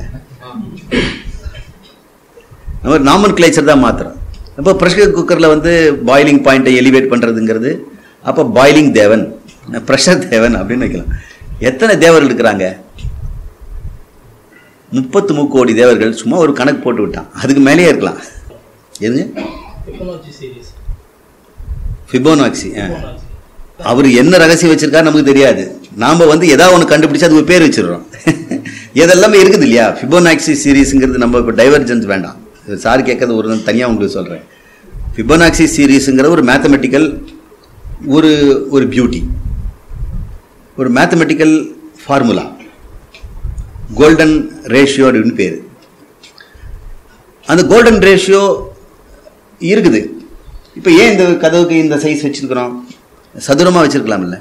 நம்ம நாமன் கிளேச்சர் தான் மாத்திரம் அப்போ ப்ரெஷர் குக்கரில் வந்து பாயிலிங் பாயிண்ட்டை எலிவேட் பண்ணுறதுங்கிறது அப்போ பாயிலிங் தேவன் ப்ரெஷர் தேவன் அப்படின்னு வைக்கலாம் எத்தனை தேவர்கள் இருக்கிறாங்க முப்பத்து முக்கோடி தேவர்கள் சும்மா ஒரு கணக்கு போட்டு விட்டான் அதுக்கு மேலேயே இருக்கலாம் எதுங்க Fibonacci series. ஃபிபோனாக்சி ஆ Fibonacci. அவர் என்ன ரகசியம் வச்சிருக்காரு நமக்கு தெரியாது நாம வந்து ஏதாவது ஒன்று கண்டுபிடிச்சு அது ஒரு பேர் வச்சிடுறோம் இதெல்லாமே இருக்குது இல்லையா ஃபிபோனாக்சி சீரீஸுங்கிறது நம்ம இப்போ டைவர்ஜென்ஸ் வேண்டாம் இது சார் கேட்கறது ஒரு தனியாக உங்களுக்கு சொல்கிறேன் ஃபிபோனாக்சி சீரீஸுங்கிற ஒரு மேத்தமெட்டிக்கல் ஒரு ஒரு பியூட்டி ஒரு மேத்தமெட்டிக்கல் ஃபார்முலா கோல்டன் ரேஷியோ அப்படின்னு பேர் அந்த கோல்டன் ரேஷியோ இருக்குது இப்போ ஏன் இந்த கதவுக்கு இந்த சைஸ் வச்சிருக்கிறோம் சதுரமாக வச்சிருக்கலாம்ல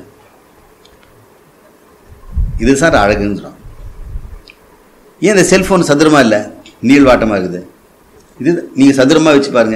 இது சார் அழகுங்கிறோம் ஏன் இந்த செல்ஃபோன் சதுரமாக இல்லை நீள்வாட்டமாக இருக்குது இது நீங்கள் சதுரமாக வச்சு பாருங்க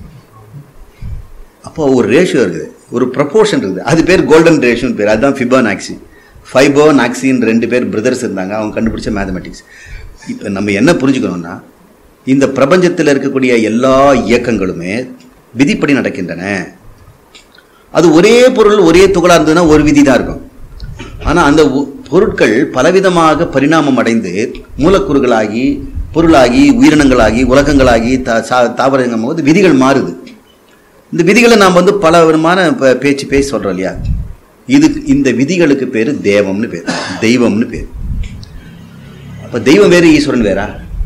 அப்போ ஒரு ரேஷியோ இருக்குது ஒரு ப்ரப்போர்ஷன் இருக்குது அது பேர் கோல்டன் ரேஷியோன்னு பேர் அதுதான் ஃபிபோனாக்சி ஃபைபோனாக்சின்னு ரெண்டு பேர் பிரதர்ஸ் இருந்தாங்க அவங்க கண்டுபிடிச்ச மேத்தமெட்டிக்ஸ் இப்போ நம்ம என்ன புரிஞ்சுக்கணும்னா இந்த பிரபஞ்சத்தில் இருக்கக்கூடிய எல்லா இயக்கங்களுமே விதிப்படி நடக்கின்றன அது ஒரே பொருள் ஒரே துகளா இருந்ததுன்னா ஒரு விதி தான் இருக்கும் ஆனால் அந்த ஒ- பொருட்கள் பலவிதமாக பரிணாமம் அடைந்து மூலக்கூறுகளாகி பொருளாகி உயிரினங்களாகி உலகங்களாகி தா சா- தாவரங்கும் போது விதிகள் மாறுது இந்த விதிகளை நாம் வந்து பல விதமான ப- பேச்சு பேசி சொல்கிறோம் இல்லையா இது இந்த விதிகளுக்கு பேர் தேவம்னு பேர் தெய்வம்னு பேர் அப்போ தெய்வம் வேறு ஈஸ்வரன் வேறா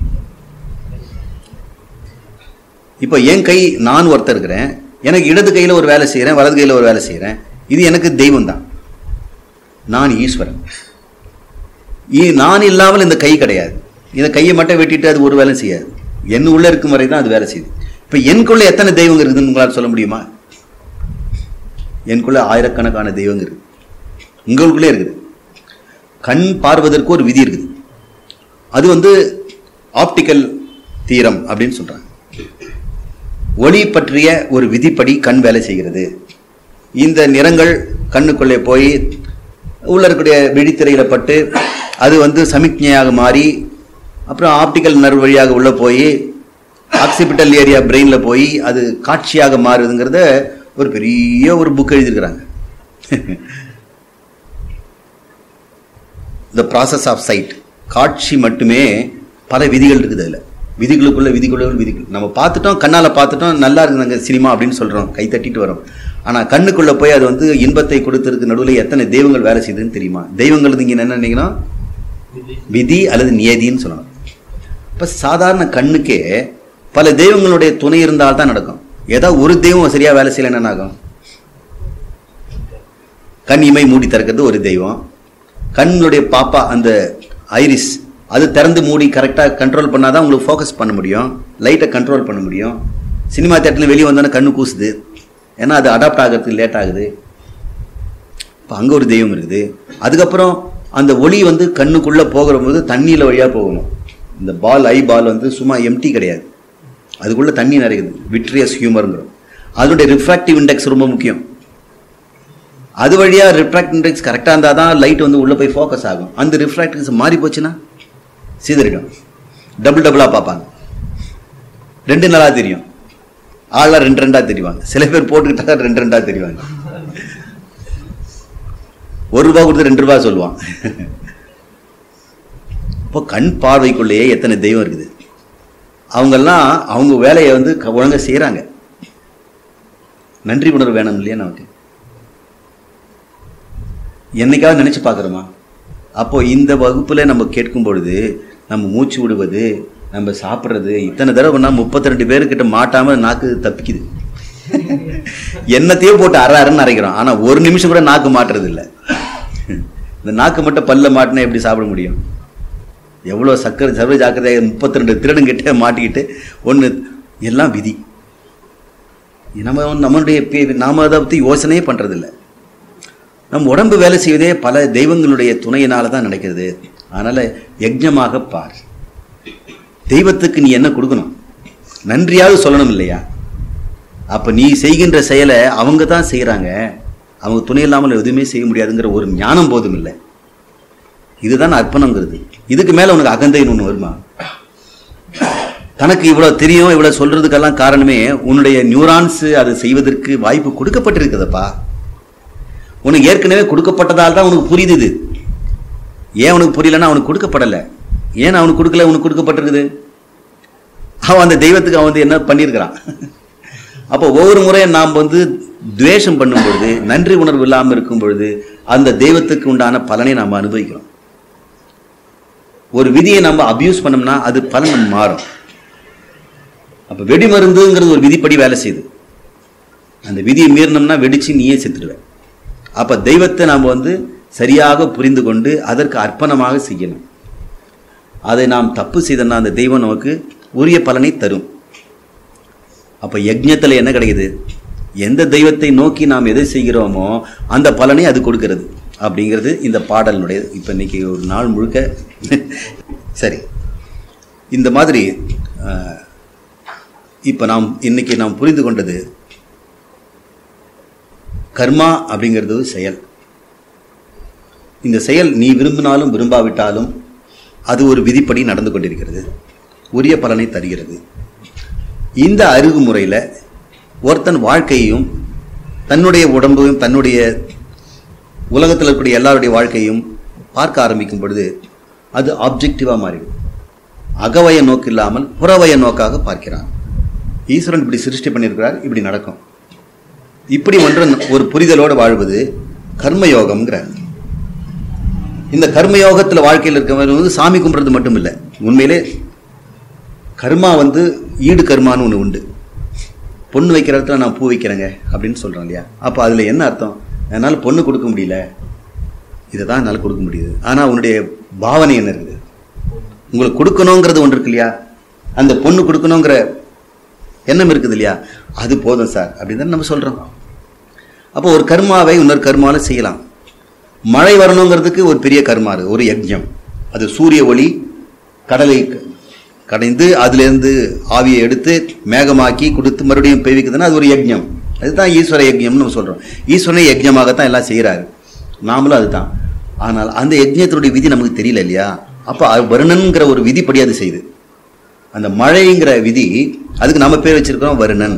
இப்போ என் கை நான் ஒருத்தர் இருக்கிறேன் எனக்கு இடது கையில் ஒரு வேலை செய்கிறேன் வலது கையில் ஒரு வேலை செய்கிறேன் இது எனக்கு தெய்வம் தான் நான் ஈஸ்வரன் இ- நான் இல்லாமல் இந்த கை கிடையாது இந்த கையை மட்டும் வெட்டிட்டு அது ஒரு வேலை செய்யாது என் உள்ள இருக்கும் வரை தான் அது வேலை செய்யுது இப்போ எனக்குள்ள எத்தனை தெய்வங்க இருக்குதுன்னு உங்களால் சொல்ல முடியுமா எனக்குள்ள ஆயிரக்கணக்கான தெய்வங்க இருக்குது உங்களுக்குள்ளே இருக்குது கண் பார்வதற்கு ஒரு விதி இருக்குது அது வந்து ஆப்டிக்கல் தீரம் அப்படின்னு சொல்றாங்க ஒளி பற்றிய ஒரு விதிப்படி கண் வேலை செய்கிறது இந்த நிறங்கள் கண்ணுக்குள்ளே போய் உள்ள இருக்கக்கூடிய விழித்திரையில பட்டு அது வந்து சமிக்ஞையாக மாறி அப்புறம் ஆப்டிக்கல் நர்வ் வழியாக உள்ள போய் ஆக்சிபிட்டல் ஏரியா பிரெயின்ல போய் அது காட்சியாக மாறுதுங்கிறத ஒரு பெரிய ஒரு புக் எழுதியிருக்கிறாங்க த ப்ராசஸ் ஆஃப் சைட் காட்சி மட்டுமே பல விதிகள் இருக்குது அதில் விதிகளுக்குள்ள விதிகளுக்குள்ள விதிகள் நம்ம பார்த்துட்டோம் கண்ணால் பார்த்துட்டோம் நல்லா இருக்குங்க சினிமா அப்படின்னு சொல்கிறோம் கை தட்டிட்டு வரோம் ஆனால் கண்ணுக்குள்ளே போய் அது வந்து இன்பத்தை கொடுத்ததுக்கு நடுவில் எத்தனை தெய்வங்கள் வேலை செய்யுதுன்னு தெரியுமா தெய்வங்கள் நீங்கள் என்ன நினைக்கணும் விதி. விதி அல்லது நியதின்னு சொல்லணும் இப்போ சாதாரண கண்ணுக்கே பல தெய்வங்களுடைய துணை இருந்தால் தான் நடக்கும் ஏதாவது ஒரு தெய்வம் சரியாக வேலை செய்யலைன்னா என்ன ஆகும் கண் இமை மூடி திறக்கிறது ஒரு தெய்வம் கண்ணுடைய பாப்பா அந்த ஐரிஸ் அது திறந்து மூடி கரெக்டாக கண்ட்ரோல் பண்ணாதான் உங்களுக்கு ஃபோக்கஸ் பண்ண முடியும் லைட்டை கண்ட்ரோல் பண்ண முடியும் சினிமா தேட்டரில் வெளியே வந்தோன்னே கண்ணு கூசுது ஏன்னா அது அடாப்ட் ஆகிறதுக்கு லேட் ஆகுது இப்போ அங்கே ஒரு தெய்வம் இருக்குது அதுக்கப்புறம் அந்த ஒளி வந்து கண்ணுக்குள்ளே போகிற போது தண்ணியில் வழியாக போகணும் இந்த பால் ஐ பால் வந்து சும்மா எம்டி கிடையாது அதுக்குள்ளே தண்ணி நிறையுது விட்ரியஸ் ஹியூமருங்கிறோம் அதனுடைய ரிஃப்ராக்டிவ் இண்டெக்ஸ் ரொம்ப முக்கியம் அது வழியாக ரிஃப்ராக்ட் இண்டெக்ஸ் கரெக்டாக இருந்தால் தான் லைட் வந்து உள்ளே போய் ஃபோக்கஸ் ஆகும் அந்த ரிஃப்ராக்டிவ்ஸ் மாறி போச்சுன்னா சிதறிடும் டபுள் டபுளாக பார்ப்பாங்க ரெண்டு நாளாக தெரியும் ஆளாக ரெண்டு ரெண்டாக தெரிவாங்க சில பேர் போட்டுக்கிட்டா ரெண்டு ரெண்டாக தெரிவாங்க ஒரு ரூபா கொடுத்து ரெண்டு ரூபா சொல்லுவான் இப்போ கண் பார்வைக்குள்ளேயே எத்தனை தெய்வம் இருக்குது அவங்கெல்லாம் அவங்க வேலையை வந்து க- ஒழுங்கா செய்கிறாங்க நன்றி உணர்வு வேணும் இல்லையா நமக்கு என்னைக்காவது நினைச்சு பார்க்குறோமா அப்போ இந்த வகுப்புல நம்ம கேட்கும் பொழுது நம்ம மூச்சு விடுவது நம்ம சாப்பிட்றது இத்தனை தடவை நான் முப்பத்தி ரெண்டு பேருக்கிட்ட மாட்டாம நாக்கு தப்பிக்குது என்னத்தையே போட்டு அரை அரைன்னு அரைக்கிறோம் ஆனா ஒரு நிமிஷம் கூட நாக்கு மாட்டுறது இல்ல இந்த நாக்கு மட்டும் பல்ல மாட்டினா எப்படி சாப்பிட முடியும் எவ்வளோ சக்கரை சர்வ ஜாக்கிரதை முப்பத்தி ரெண்டு திருடங்கிட்ட மாட்டிக்கிட்டு ஒன்று எல்லாம் விதி நம்ம வந்து நம்மளுடைய பே- நாம அதை பற்றி யோசனையே பண்றதில்ல நம் உடம்பு வேலை செய்வதே பல தெய்வங்களுடைய துணையினால தான் நடக்கிறது அதனால யஜ்ஞமாக பார் தெய்வத்துக்கு நீ என்ன கொடுக்கணும் நன்றியாவது சொல்லணும் இல்லையா அப்ப நீ செய்கின்ற செயலை அவங்க தான் செய்கிறாங்க அவங்க துணை இல்லாமல் எதுவுமே செய்ய முடியாதுங்கிற ஒரு ஞானம் போதும் இல்லை இதுதான் அர்ப்பணங்கிறது இதுக்கு மேல உனக்கு அகந்தைன்னு ஒன்று வருமா தனக்கு இவ்வளவு தெரியும் இவ்வளவு சொல்றதுக்கெல்லாம் காரணமே உன்னுடைய நியூரான்ஸ் அதை செய்வதற்கு வாய்ப்பு கொடுக்கப்பட்டிருக்குதப்பா உனக்கு ஏற்கனவே கொடுக்கப்பட்டதால் தான் உனக்கு புரியுது இது ஏன் உனக்கு புரியலன்னா அவனுக்கு கொடுக்கப்படலை ஏன் அவனுக்கு கொடுக்கல உனக்கு கொடுக்கப்பட்டிருக்குது அவன் அந்த தெய்வத்துக்கு அவன் வந்து என்ன பண்ணியிருக்கிறான் அப்போ ஒவ்வொரு முறையும் நாம் வந்து துவேஷம் பண்ணும் பொழுது நன்றி உணர்வு இல்லாமல் இருக்கும் பொழுது அந்த தெய்வத்துக்கு உண்டான பலனை நாம் அனுபவிக்கிறோம் ஒரு விதியை நம்ம அபியூஸ் பண்ணோம்னா அது பலன் மாறும் அப்போ வெடி மருந்துங்கிறது ஒரு விதிப்படி வேலை செய்யுது அந்த விதியை மீறினோம்னா வெடிச்சு நீயே செத்துடுவ அப்போ தெய்வத்தை நாம் வந்து சரியாக புரிந்து கொண்டு அதற்கு அர்ப்பணமாக செய்யணும் அதை நாம் தப்பு செய்தோம்னா அந்த தெய்வம் நமக்கு உரிய பலனை தரும் அப்போ யஜ்ஞத்தில் என்ன கிடைக்குது எந்த தெய்வத்தை நோக்கி நாம் எதை செய்கிறோமோ அந்த பலனை அது கொடுக்கிறது அப்படிங்கிறது இந்த பாடலினுடைய இப்போ இன்னைக்கு ஒரு நாள் முழுக்க சரி இந்த மாதிரி அஹ், இப்போ நாம் இன்னைக்கு நாம் புரிந்து கொண்டது கர்மா அப்படிங்கிறது ஒரு செயல் இந்த செயல் நீ விரும்பினாலும் விரும்பாவிட்டாலும் அது ஒரு விதிப்படி நடந்து கொண்டிருக்கிறது உரிய பலனை தருகிறது இந்த அணுகுமுறையில் ஒருத்தன் வாழ்க்கையையும் தன்னுடைய உடம்பையும் தன்னுடைய உலகத்தில் இருக்கக்கூடிய எல்லாருடைய வாழ்க்கையும் பார்க்க ஆரம்பிக்கும் பொழுது அது ஆப்ஜெக்டிவாக மாறிடும் அகவய நோக்கு இல்லாமல் புறவய நோக்காக பார்க்கிறான் ஈஸ்வரன் இப்படி சிருஷ்டி பண்ணியிருக்கிறார் இப்படி நடக்கும் இப்படி ஒன்று ஒரு புரிதலோடு வாழ்வது கர்மயோகம்ங்கிறார் இந்த கர்மயோகத்தில் வாழ்க்கையில் இருக்கவங்க வந்து சாமி கும்பிட்றது மட்டும் இல்லை உண்மையிலே கர்மா வந்து ஈடு கர்மான்னு ஒன்று உண்டு பொண்ணு வைக்கிற இடத்துல நான் பூ வைக்கிறேங்க அப்படின்னு சொல்கிறோம் இல்லையா அப்போ அதில் என்ன அர்த்தம் என்னால் பொண்ணு கொடுக்க முடியல இதை தான் என்னால் கொடுக்க முடியுது ஆனால் உன்னுடைய பாவனை என்ன இருக்குது உங்களுக்கு கொடுக்கணுங்கிறது ஒன்று இருக்கு இல்லையா அந்த பொண்ணு கொடுக்கணுங்கிற எண்ணம் இருக்குது இல்லையா அது போதும் சார் அப்படின்னு தான் நம்ம சொல்கிறோம் அப்போ ஒரு கர்மாவை இன்னொரு கர்மாவில் செய்யலாம் மழை வரணுங்கிறதுக்கு ஒரு பெரிய கர்மா இருக்கு ஒரு யஜ்ஞம் அது சூரிய ஒளி கடலை க- கடைந்து அதுலேருந்து ஆவியை எடுத்து மேகமாக்கி கொடுத்து மறுபடியும் பெய்விக்குதுன்னா அது ஒரு யஜ்ஞம் அதுதான் ஈஸ்வர யஜ்ஞம்னு நம்ம சொல்கிறோம் ஈஸ்வரனை யஜ்ஞமாகத்தான் எல்லாம் செய்கிறாரு நாமளும் அதுதான் ஆனால் அந்த யஜ்ஞத்தினுடைய விதி நமக்கு தெரியல இல்லையா அப்போ அது வருணன்கிற ஒரு விதிப்படி அது செய்யுது அந்த மழைங்கிற விதி அதுக்கு நம்ம பேர் வச்சிருக்கிறோம் வருணன்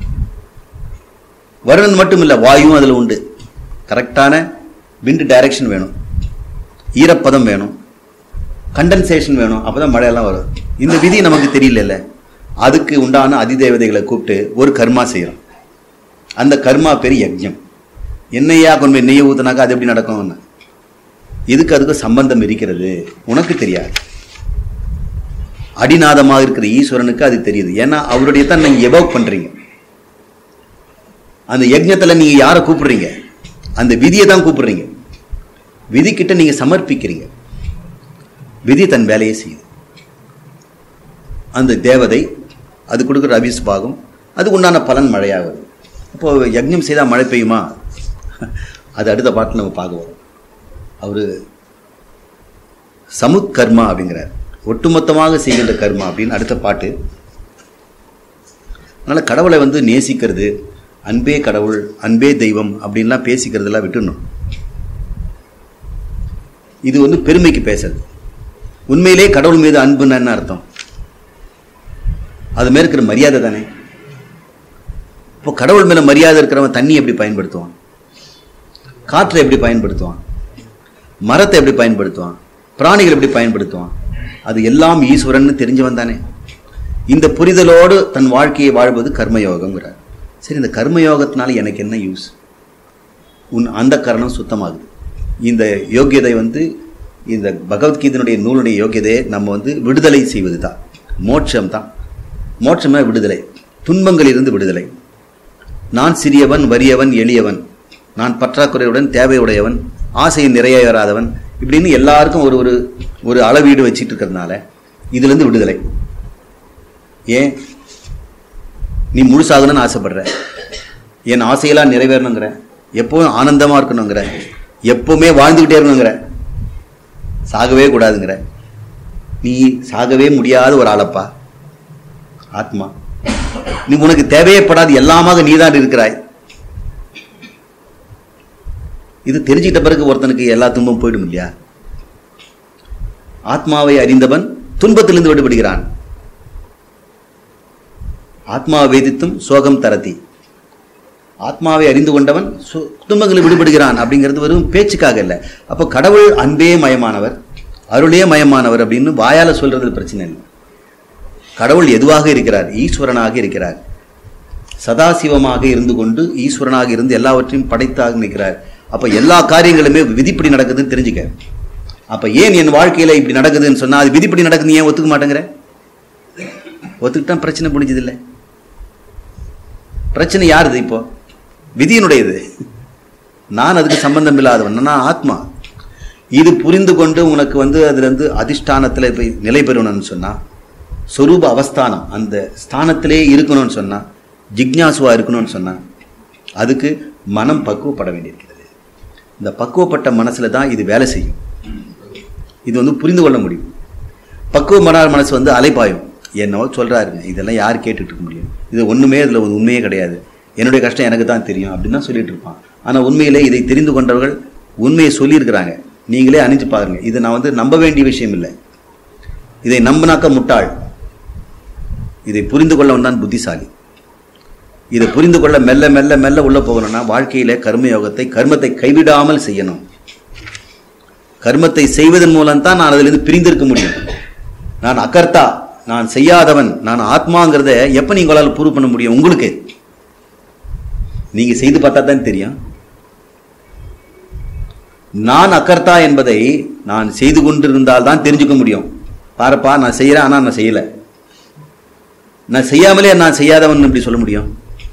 வருணன் மட்டும் இல்லை வாயுவும் அதில் உண்டு கரெக்டான விண்டு டைரக்ஷன் வேணும் ஈரப்பதம் வேணும் கண்டென்சேஷன் வேணும் அப்போ தான் மழையெல்லாம் வரும் இந்த விதி நமக்கு தெரியல அதுக்கு உண்டான அதிதேவதைகளை கூப்பிட்டு ஒரு கர்மா செய்கிறோம் அந்த கர்மா பேர் யஜ்ஞம் என்னையா கொண்டு போய் நெய்யை ஊத்துனாக்கா அது எப்படி நடக்கும்னு இதுக்கு அதுக்கு சம்பந்தம் இருக்கிறது உனக்கு தெரியாது அடிநாதமாக இருக்கிற ஈஸ்வரனுக்கு அது தெரியுது ஏன்னா அவருடைய தான் நீங்கள் எவோக் பண்ணுறீங்க அந்த யஜ்ஞத்தில் நீங்கள் யாரை கூப்பிடுறீங்க அந்த விதியை தான் கூப்பிடுறீங்க விதிக்கிட்ட நீங்கள் சமர்ப்பிக்கிறீங்க விதி தன் வேலையை செய்யுது அந்த தேவதை அது கொடுக்குற அபிஸ்பாகம் அது உண்டான பலன் மழையாக வருது அப்போ யஜ்ஞம் செய்தால் மழை பெய்யுமா அது அடுத்த பாட்டில் நம்ம பார்க்க வரோம் அவர் சமுத் கர்மா அப்படிங்கிறார் ஒட்டுமொத்தமாக செய்கின்ற கர்மா அப்படின்னு அடுத்த பாட்டு அதனால் கடவுளை வந்து நேசிக்கிறது அன்பே கடவுள் அன்பே தெய்வம் அப்படின்லாம் பேசிக்கிறதெல்லாம் விட்டுடணும் இது வந்து பெருமைக்கு பேசுறது உண்மையிலே கடவுள் மீது அன்புன்னு என்ன அர்த்தம் அது மேல இருக்கிற மரியாதை தானே இப்போ கடவுள் மேல மரியாதை இருக்கிறவன் தண்ணி எப்படி பயன்படுத்துவான் காற்றை எப்படி பயன்படுத்துவான் மரத்தை எப்படி பயன்படுத்துவான் பிராணிகள் எப்படி பயன்படுத்துவான் அது எல்லாம் ஈஸ்வரன் தெரிஞ்சவன் தானே இந்த புரிதலோடு தன் வாழ்க்கையை வாழ்வது கர்மயோகம்ங்கிறார் சரி இந்த கர்மயோகத்தினால எனக்கு என்ன யூஸ் உன் அந்த கரணம் சுத்தமாகுது இந்த யோக்கியதை வந்து இந்த பகவத்கீதையினுடைய நூலுடைய யோக்கியதையை நம்ம வந்து விடுதலை செய்வது தான் மோட்சம் தான் மோட்சமே விடுதலை துன்பங்களிலிருந்து விடுதலை நான் சிறியவன் வறியவன் எளியவன் நான் பற்றாக்குறையுடன் தேவையுடையவன் ஆசை நிறைவேறாதவன் இப்படின்னு எல்லாருக்கும் ஒரு ஒரு ஒரு அளவீடு வச்சிட்டு இருக்கிறதுனால இதுலேருந்து விடுதலை ஏன் நீ முழுசாகணும்னு ஆசைப்படுற என் ஆசையெல்லாம் நிறைவேறணுங்கிற எப்பவும் ஆனந்தமாக இருக்கணுங்கிற எப்பவுமே வாழ்ந்துக்கிட்டே இருக்கணுங்கிற சாகவே கூடாதுங்கிற நீ சாகவே முடியாத ஒரு ஆளப்பா ஆத்மா நீ உனக்கு தேவையப்படாது எல்லாமாக நீதான் இருக்கிறாய் இது தெரிஞ்சுக்கிட்ட பிறகு ஒருத்தனுக்கு எல்லா துன்பம் போயிடும் இல்லையா ஆத்மாவை அறிந்தவன் துன்பத்திலிருந்து விடுபடுகிறான் ஆத்மாவை வேதித்தும் சோகம் தரத்தி ஆத்மாவை அறிந்து கொண்டவன் சு- துன்பங்களில் விடுபடுகிறான் அப்படிங்கிறது வெறும் பேச்சுக்காக இல்லை அப்போ கடவுள் அன்பே மயமானவர் அருளே மயமானவர் அப்படின்னு வாயால சொல்றதுல பிரச்சனை இல்லை கடவுள் எதுவாக இருக்கிறார் ஈஸ்வரனாக இருக்கிறார் சதாசிவமாக இருந்து கொண்டு ஈஸ்வரனாக இருந்து எல்லாவற்றையும் படைத்தாக நிற்கிறார் அப்ப எல்லா காரியங்களுமே விதிப்படி நடக்குதுன்னு தெரிஞ்சுக்க அப்ப ஏன் என் வாழ்க்கையில இப்படி நடக்குதுன்னு சொன்னா அது விதிப்படி நடக்குதுன்னு ஏன் ஒத்துக்க மாட்டேங்கிற ஒத்துக்கிட்டா பிரச்சனை முடிஞ்சது இல்லை பிரச்சனை யாருது இப்போ விதியினுடையது நான் அதுக்கு சம்பந்தம் இல்லாதவன் நான் ஆத்மா இது புரிந்து கொண்டு உனக்கு வந்து அதுல இருந்து அதிஷ்டானத்துல போய் நிலை பெறணும்னு சொன்னா சொரூப அவஸ்தானம் அந்த ஸ்தானத்திலே இருக்கணும்னு சொன்னா ஜிக்ஞாசுவா இருக்கணும்னு சொன்னா அதுக்கு மனம் பக்குவப்பட வேண்டியிருக்கிறது இந்த பக்குவப்பட்ட மனசுல தான் இது வேலை செய்யும் இது வந்து புரிந்து கொள்ள முடியும் பக்குவமான மனசு வந்து அலைபாயும் என்னவோ சொல்றாருங்க இதெல்லாம் யார் கேட்டுட்டு இருக்க முடியும் இது ஒண்ணுமே இதுல ஒரு உண்மையே கிடையாது என்னுடைய கஷ்டம் எனக்கு தான் தெரியும் அப்படின்னு தான் சொல்லிட்டு இருப்பான் ஆனா உண்மையிலே இதை தெரிந்து கொண்டவர்கள் உண்மையை சொல்லியிருக்கிறாங்க நீங்களே அணிஞ்சு பாருங்க இது நான் வந்து நம்ப வேண்டிய விஷயம் இல்லை இதை நம்பினாக்க முட்டாள் இதை புரிந்து கொள்ளவன் தான் புத்திசாலி இதை புரிந்து கொள்ள மெல்ல மெல்ல மெல்ல உள்ள போகணும்னா வாழ்க்கையில கர்மயோகத்தை கர்மத்தை கைவிடாமல் செய்யணும் கர்மத்தை செய்வதன் மூலம் தான் நான் அதிலிருந்து பிரிந்திருக்க முடியும் நான் அகர்த்தா நான் செய்யாதவன் நான் ஆத்மாங்கிறத எப்ப நீங்களால் ப்ரூவ் பண்ண முடியும் உங்களுக்கு நீங்க செய்து பார்த்தா தான் தெரியும் நான் அகர்த்தா என்பதை நான் செய்து கொண்டிருந்தால் தான் தெரிஞ்சுக்க முடியும் பாருப்பா நான் செய்யறேன் ஆனா நான் செய்யல நான் செய்யாமலே நான் செய்யாதவன் எப்படி சொல்ல முடியும்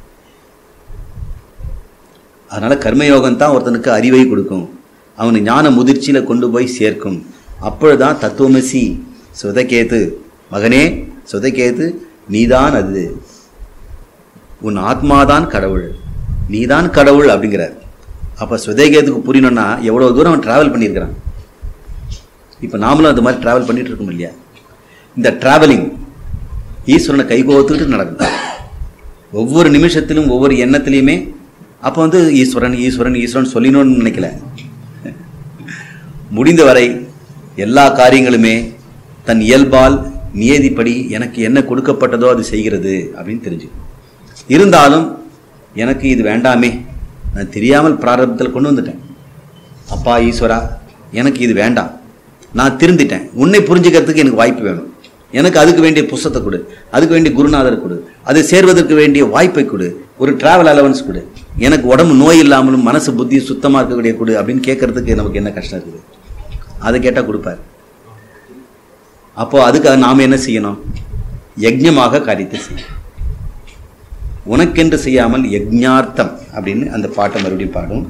அதனால கர்மயோகம் தான் ஒருத்தனுக்கு அறிவை கொடுக்கும் அவனை ஞான முதிர்ச்சியில கொண்டு போய் சேர்க்கும் அப்பொழுதுதான் தத்துவமசி சுதகேது மகனே சுதகேது நீதான் அது உன் ஆத்மாதான் கடவுள் நீதான் கடவுள் அப்படிங்கிறார் அப்ப சுதகேதுக்கு புரியணும்னா எவ்வளவு தூரம் அவன் டிராவல் பண்ணியிருக்கிறான் இப்ப நாமளும் அந்த மாதிரி டிராவல் பண்ணிட்டு இருக்கோம் இல்லையா இந்த டிராவலிங் ஈஸ்வரனை கைகோத்துக்கிட்டு நடக்கும் ஒவ்வொரு நிமிஷத்திலும் ஒவ்வொரு எண்ணத்திலையுமே அப்போ வந்து ஈஸ்வரன் ஈஸ்வரன் ஈஸ்வரன் சொல்லினோன்னு நினைக்கல முடிந்தவரை எல்லா காரியங்களுமே தன் இயல்பால் நியதிப்படி எனக்கு என்ன கொடுக்கப்பட்டதோ அது செய்கிறது அப்படின்னு தெரிஞ்சு இருந்தாலும் எனக்கு இது வேண்டாமே நான் தெரியாமல் பிராரப்தத்தில் கொண்டு வந்துட்டேன் அப்பா ஈஸ்வரா எனக்கு இது வேண்டாம் நான் திருந்திட்டேன் உன்னை புரிஞ்சுக்கிறதுக்கு எனக்கு வாய்ப்பு வேணும் எனக்கு அதுக்கு வேண்டிய புஸ்தத்தை கொடு அதுக்கு வேண்டிய குருநாதர் கொடு அது சேர்வதற்கு வேண்டிய வாய்ப்பை கொடு ஒரு டிராவல் அலவன்ஸ் கொடு எனக்கு உடம்பு நோய் இல்லாமலும் மனசு புத்தி சுத்தமாக இருக்கக்கூடிய கொடு அப்படின்னு கேட்கறதுக்கு நமக்கு என்ன கஷ்டம் இருக்குது அதை கேட்டால் கொடுப்பார் அப்போ அதுக்கு நாம் என்ன செய்யணும் யஜ்ஞமாக காரியத்தை செய்யணும் உனக்கென்று செய்யாமல் யஜ்ஞார்த்தம் அப்படின்னு அந்த பாட்டை மறுபடியும் பாடும்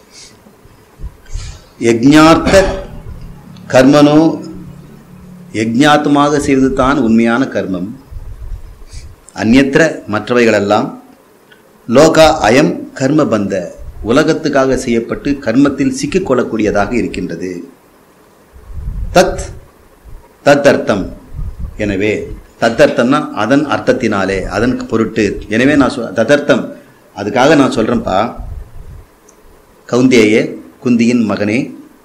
யஜ்ஞார்த்த கர்மனோ யஜ்ஞாத்தமாக செய்வது தான் உண்மையான கர்மம் அந்நத்திர மற்றவைகளெல்லாம் லோகா அயம் கர்ம பந்த உலகத்துக்காக செய்யப்பட்டு கர்மத்தில் சிக்கிக்கொள்ளக்கூடியதாக இருக்கின்றது தத் தத்தர்த்தம் எனவே தத்தர்த்தம்னா அதன் அர்த்தத்தினாலே அதன் பொருட்டு எனவே நான் சொல் ததர்த்தம் அதுக்காக நான் சொல்றேன்ப்பா கவுந்தேய குந்தியின் மகனே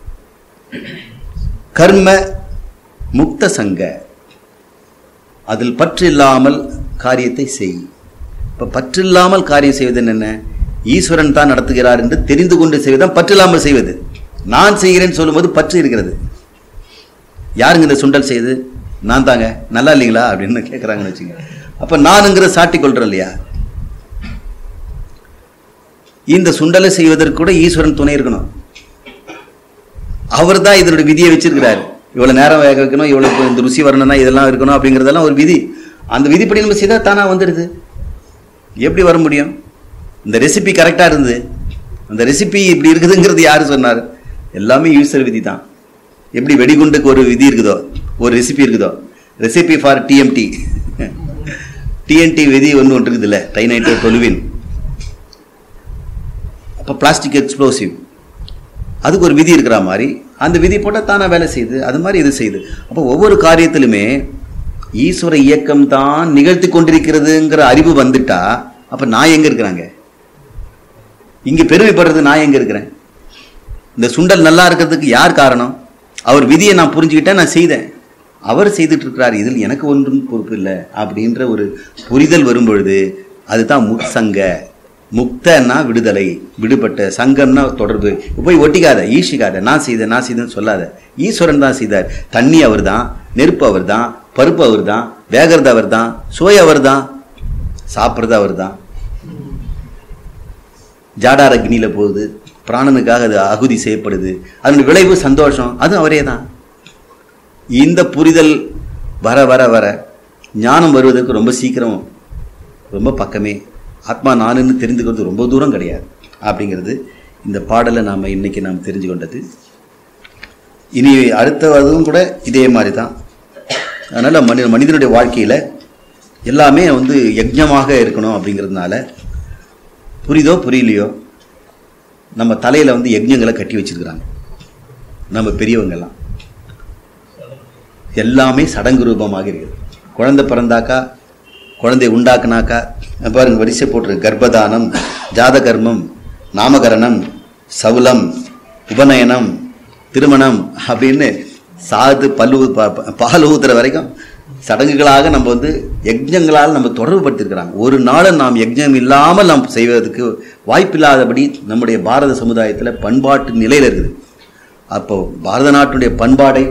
கர்ம முக்த சங்க அதில் பற்று இல்லாமல் காரியத்தை செய் இப்போ பற்று இல்லாமல் காரியம் செய்வது என்ன ஈஸ்வரன் தான் நடத்துகிறார் என்று தெரிந்து கொண்டு செய்வதுதான் பற்று இல்லாமல் செய்வது நான் செய்கிறேன்னு சொல்லும்போது பற்று இருக்கிறது யாருங்க இந்த சுண்டல் செய்யுது நான் தாங்க நல்லா இல்லைங்களா அப்படின்னு கேட்குறாங்கன்னு வச்சுங்க அப்போ நானுங்கிற சாட்டி கொள்றேன் இல்லையா இந்த சுண்டலை செய்வதற்கு கூட ஈஸ்வரன் துணை இருக்கணும் அவர் தான் இதனுடைய விதியை வச்சிருக்கிறாரு இவ்வளவு நேரம் வேக வைக்கணும் இவ்வளவு இந்த ருசி வரணும்னா இதெல்லாம் இருக்கணும் அப்படிங்கிறதெல்லாம் ஒரு விதி அந்த விதிப்படி நம்ம செய்தா தானா வந்துடுது எப்படி வர முடியும் இந்த ரெசிபி கரெக்டா இருந்தது அந்த ரெசிபி இப்படி இருக்குதுங்கிறது யாரு சொன்னார் எல்லாமே ஈஸ்வர விதி தான் எப்படி வெடிகுண்டுக்கு ஒரு விதி இருக்குதோ ஒரு ரெசிபி இருக்குதோ ரெசிபி ஃபார் டிஎம்டி டிஎன்டி விதி ஒன்று ஒன்று இருக்குதுல்ல டைனைட்டோ டொலுவின் அப்போ பிளாஸ்டிக் எக்ஸ்ப்ளோசிவ் அதுக்கு ஒரு விதி இருக்கிற மாதிரி அந்த விதி போட்டால் தானே வேலை செய்யுது அது மாதிரி இது செய்யுது அப்போ ஒவ்வொரு காரியத்திலுமே ஈஸ்வர இயக்கம் தான் நிகழ்த்தி கொண்டிருக்கிறதுங்கிற அறிவு வந்துட்டா அப்போ நான் எங்கே இருக்கிறாங்க இங்கே பெருமைப்படுறது நான் எங்கே இருக்கிறேன் இந்த சுண்டல் நல்லா இருக்கிறதுக்கு யார் காரணம் அவர் விதியை நான் புரிஞ்சுக்கிட்டேன் நான் செய்தேன் அவர் செய்துட்டு இருக்கிறார் இதில் எனக்கு ஒன்றும் பொறுப்பு இல்லை அப்படின்ற ஒரு புரிதல் வரும்பொழுது அதுதான் முக்சங்க முக்தன்னா விடுதலை விடுபட்ட சங்கம்னா தொடர்பு போய் ஒட்டிக்காத ஈஷிக்காத நான் செய்தேன் நான் செய்தேன்னு சொல்லாத ஈஸ்வரன் தான் செய்தார் தண்ணி அவர் தான் நெருப்பு அவர் தான் பருப்பு அவர் தான் வேகிறது அவர் தான் சுவை அவர் தான் சாப்பிட்றது அவர் தான் ஜாடார் அக்னியில போகுது பிராணனுக்காக அது அகுதி செய்யப்படுது அதனுடைய விளைவு சந்தோஷம் அது அவரே தான் இந்த புரிதல் வர வர வர ஞானம் வருவதற்கு ரொம்ப சீக்கிரம் ரொம்ப பக்கமே ஆத்மா நானுன்னு தெரிந்துக்கிறது ரொம்ப தூரம் கிடையாது அப்படிங்கிறது இந்த பாடலை நாம் இன்னைக்கு நாம் தெரிஞ்சு கொண்டது இனி அடுத்த அதுவும் கூட இதே மாதிரி தான் அதனால் மனித மனிதனுடைய வாழ்க்கையில் எல்லாமே வந்து யஜ்ஞமாக இருக்கணும் அப்படிங்கிறதுனால புரியுதோ புரியலையோ நம்ம தலையில் வந்து யஜ்ஞங்களை கட்டி வச்சிருக்கிறாங்க நம்ம பெரியவங்கெல்லாம் எல்லாமே சடங்கு ரூபமாக இருக்குது குழந்தை பிறந்தாக்கா குழந்தை உண்டாக்குனாக்கா பாருங்க வரிசை போட்டிருக்கு கர்ப்பதானம் ஜாதகர்மம் நாமகரணம் சவுலம் உபநயனம் திருமணம் அப்படின்னு சாது பல்லு ப- ப- பால் ஊத்துற வரைக்கும் சடங்குகளாக நம்ம வந்து யஜ்ஞங்களால் நம்ம தொடர்புபடுத்திருக்கிறாங்க ஒரு நாளும் நாம் யஜ்ஞம் இல்லாமல் நாம் செய்வதற்கு வாய்ப்பில்லாதபடி நம்முடைய பாரத சமுதாயத்தில் பண்பாட்டு நிலையில் இருக்குது அப்போ பாரத நாட்டுடைய பண்பாடை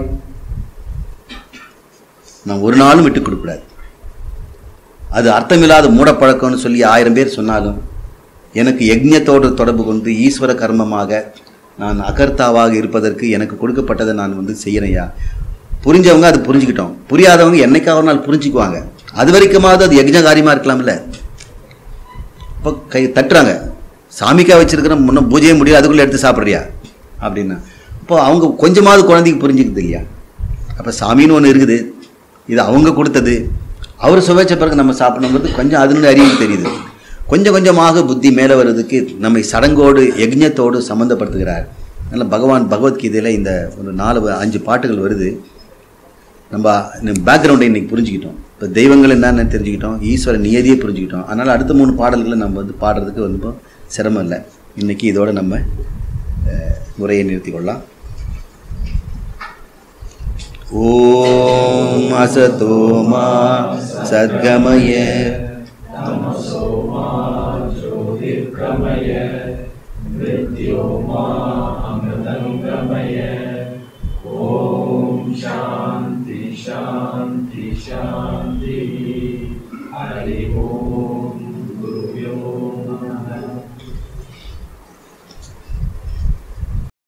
நாம் ஒரு நாளும் விட்டு கொடுக்கக்கூடாது அது அர்த்தமில்லாத மூடப்பழக்கம்னு சொல்லி ஆயிரம் பேர் சொன்னாலும் எனக்கு யஜ்ஞத்தோடு தொடர்பு கொண்டு ஈஸ்வர கர்மமாக நான் அகர்த்தாவாக இருப்பதற்கு எனக்கு கொடுக்கப்பட்டதை நான் வந்து செய்யணையா புரிஞ்சவங்க அது புரிஞ்சுக்கிட்டோம் புரியாதவங்க என்னைக்காவது ஒரு நாள் புரிஞ்சுக்குவாங்க அது வரைக்குமாவது அது யஜ்ஞ காரியமாக இருக்கலாம்ல இப்போ கை தட்டுறாங்க சாமிக்கா வச்சிருக்கிற முன்ன பூஜையே முடியல அதுக்குள்ளே எடுத்து சாப்பிட்றியா அப்படின்னா இப்போ அவங்க கொஞ்சமாவது குழந்தைக்கு புரிஞ்சுக்குது இல்லையா அப்போ சாமின்னு ஒன்று இருக்குது இது அவங்க கொடுத்தது அவர் சுவைச்ச பிறகு நம்ம சாப்பிடணுங்கிறது கொஞ்சம் அதனுடைய அறிவு தெரியுது கொஞ்சம் கொஞ்சமாக புத்தி மேலே வர்றதுக்கு நம்மை சடங்கோடு யஜ்ஞத்தோடு சம்மந்தப்படுத்துகிறார் அதனால பகவான் பகவத்கீதையில் இந்த ஒரு நாலு அஞ்சு பாட்டுகள் வருது நம்ம பேக்ரவுண்டை இன்னைக்கு புரிஞ்சுக்கிட்டோம் இப்போ தெய்வங்கள் என்னன்னு தெரிஞ்சுக்கிட்டோம் ஈஸ்வர நியதியை புரிஞ்சுக்கிட்டோம் அதனால் அடுத்த மூணு பாடல்களை நம்ம வந்து பாடுறதுக்கு வந்து சிரமம் இல்லை இன்னைக்கு இதோட நம்ம அஹ், உரையை நிறுத்திக் கொள்ளலாம் ஓம் அசதோ மா சத்கமய शान्ति शान्ति शान्तिः हरि ओम्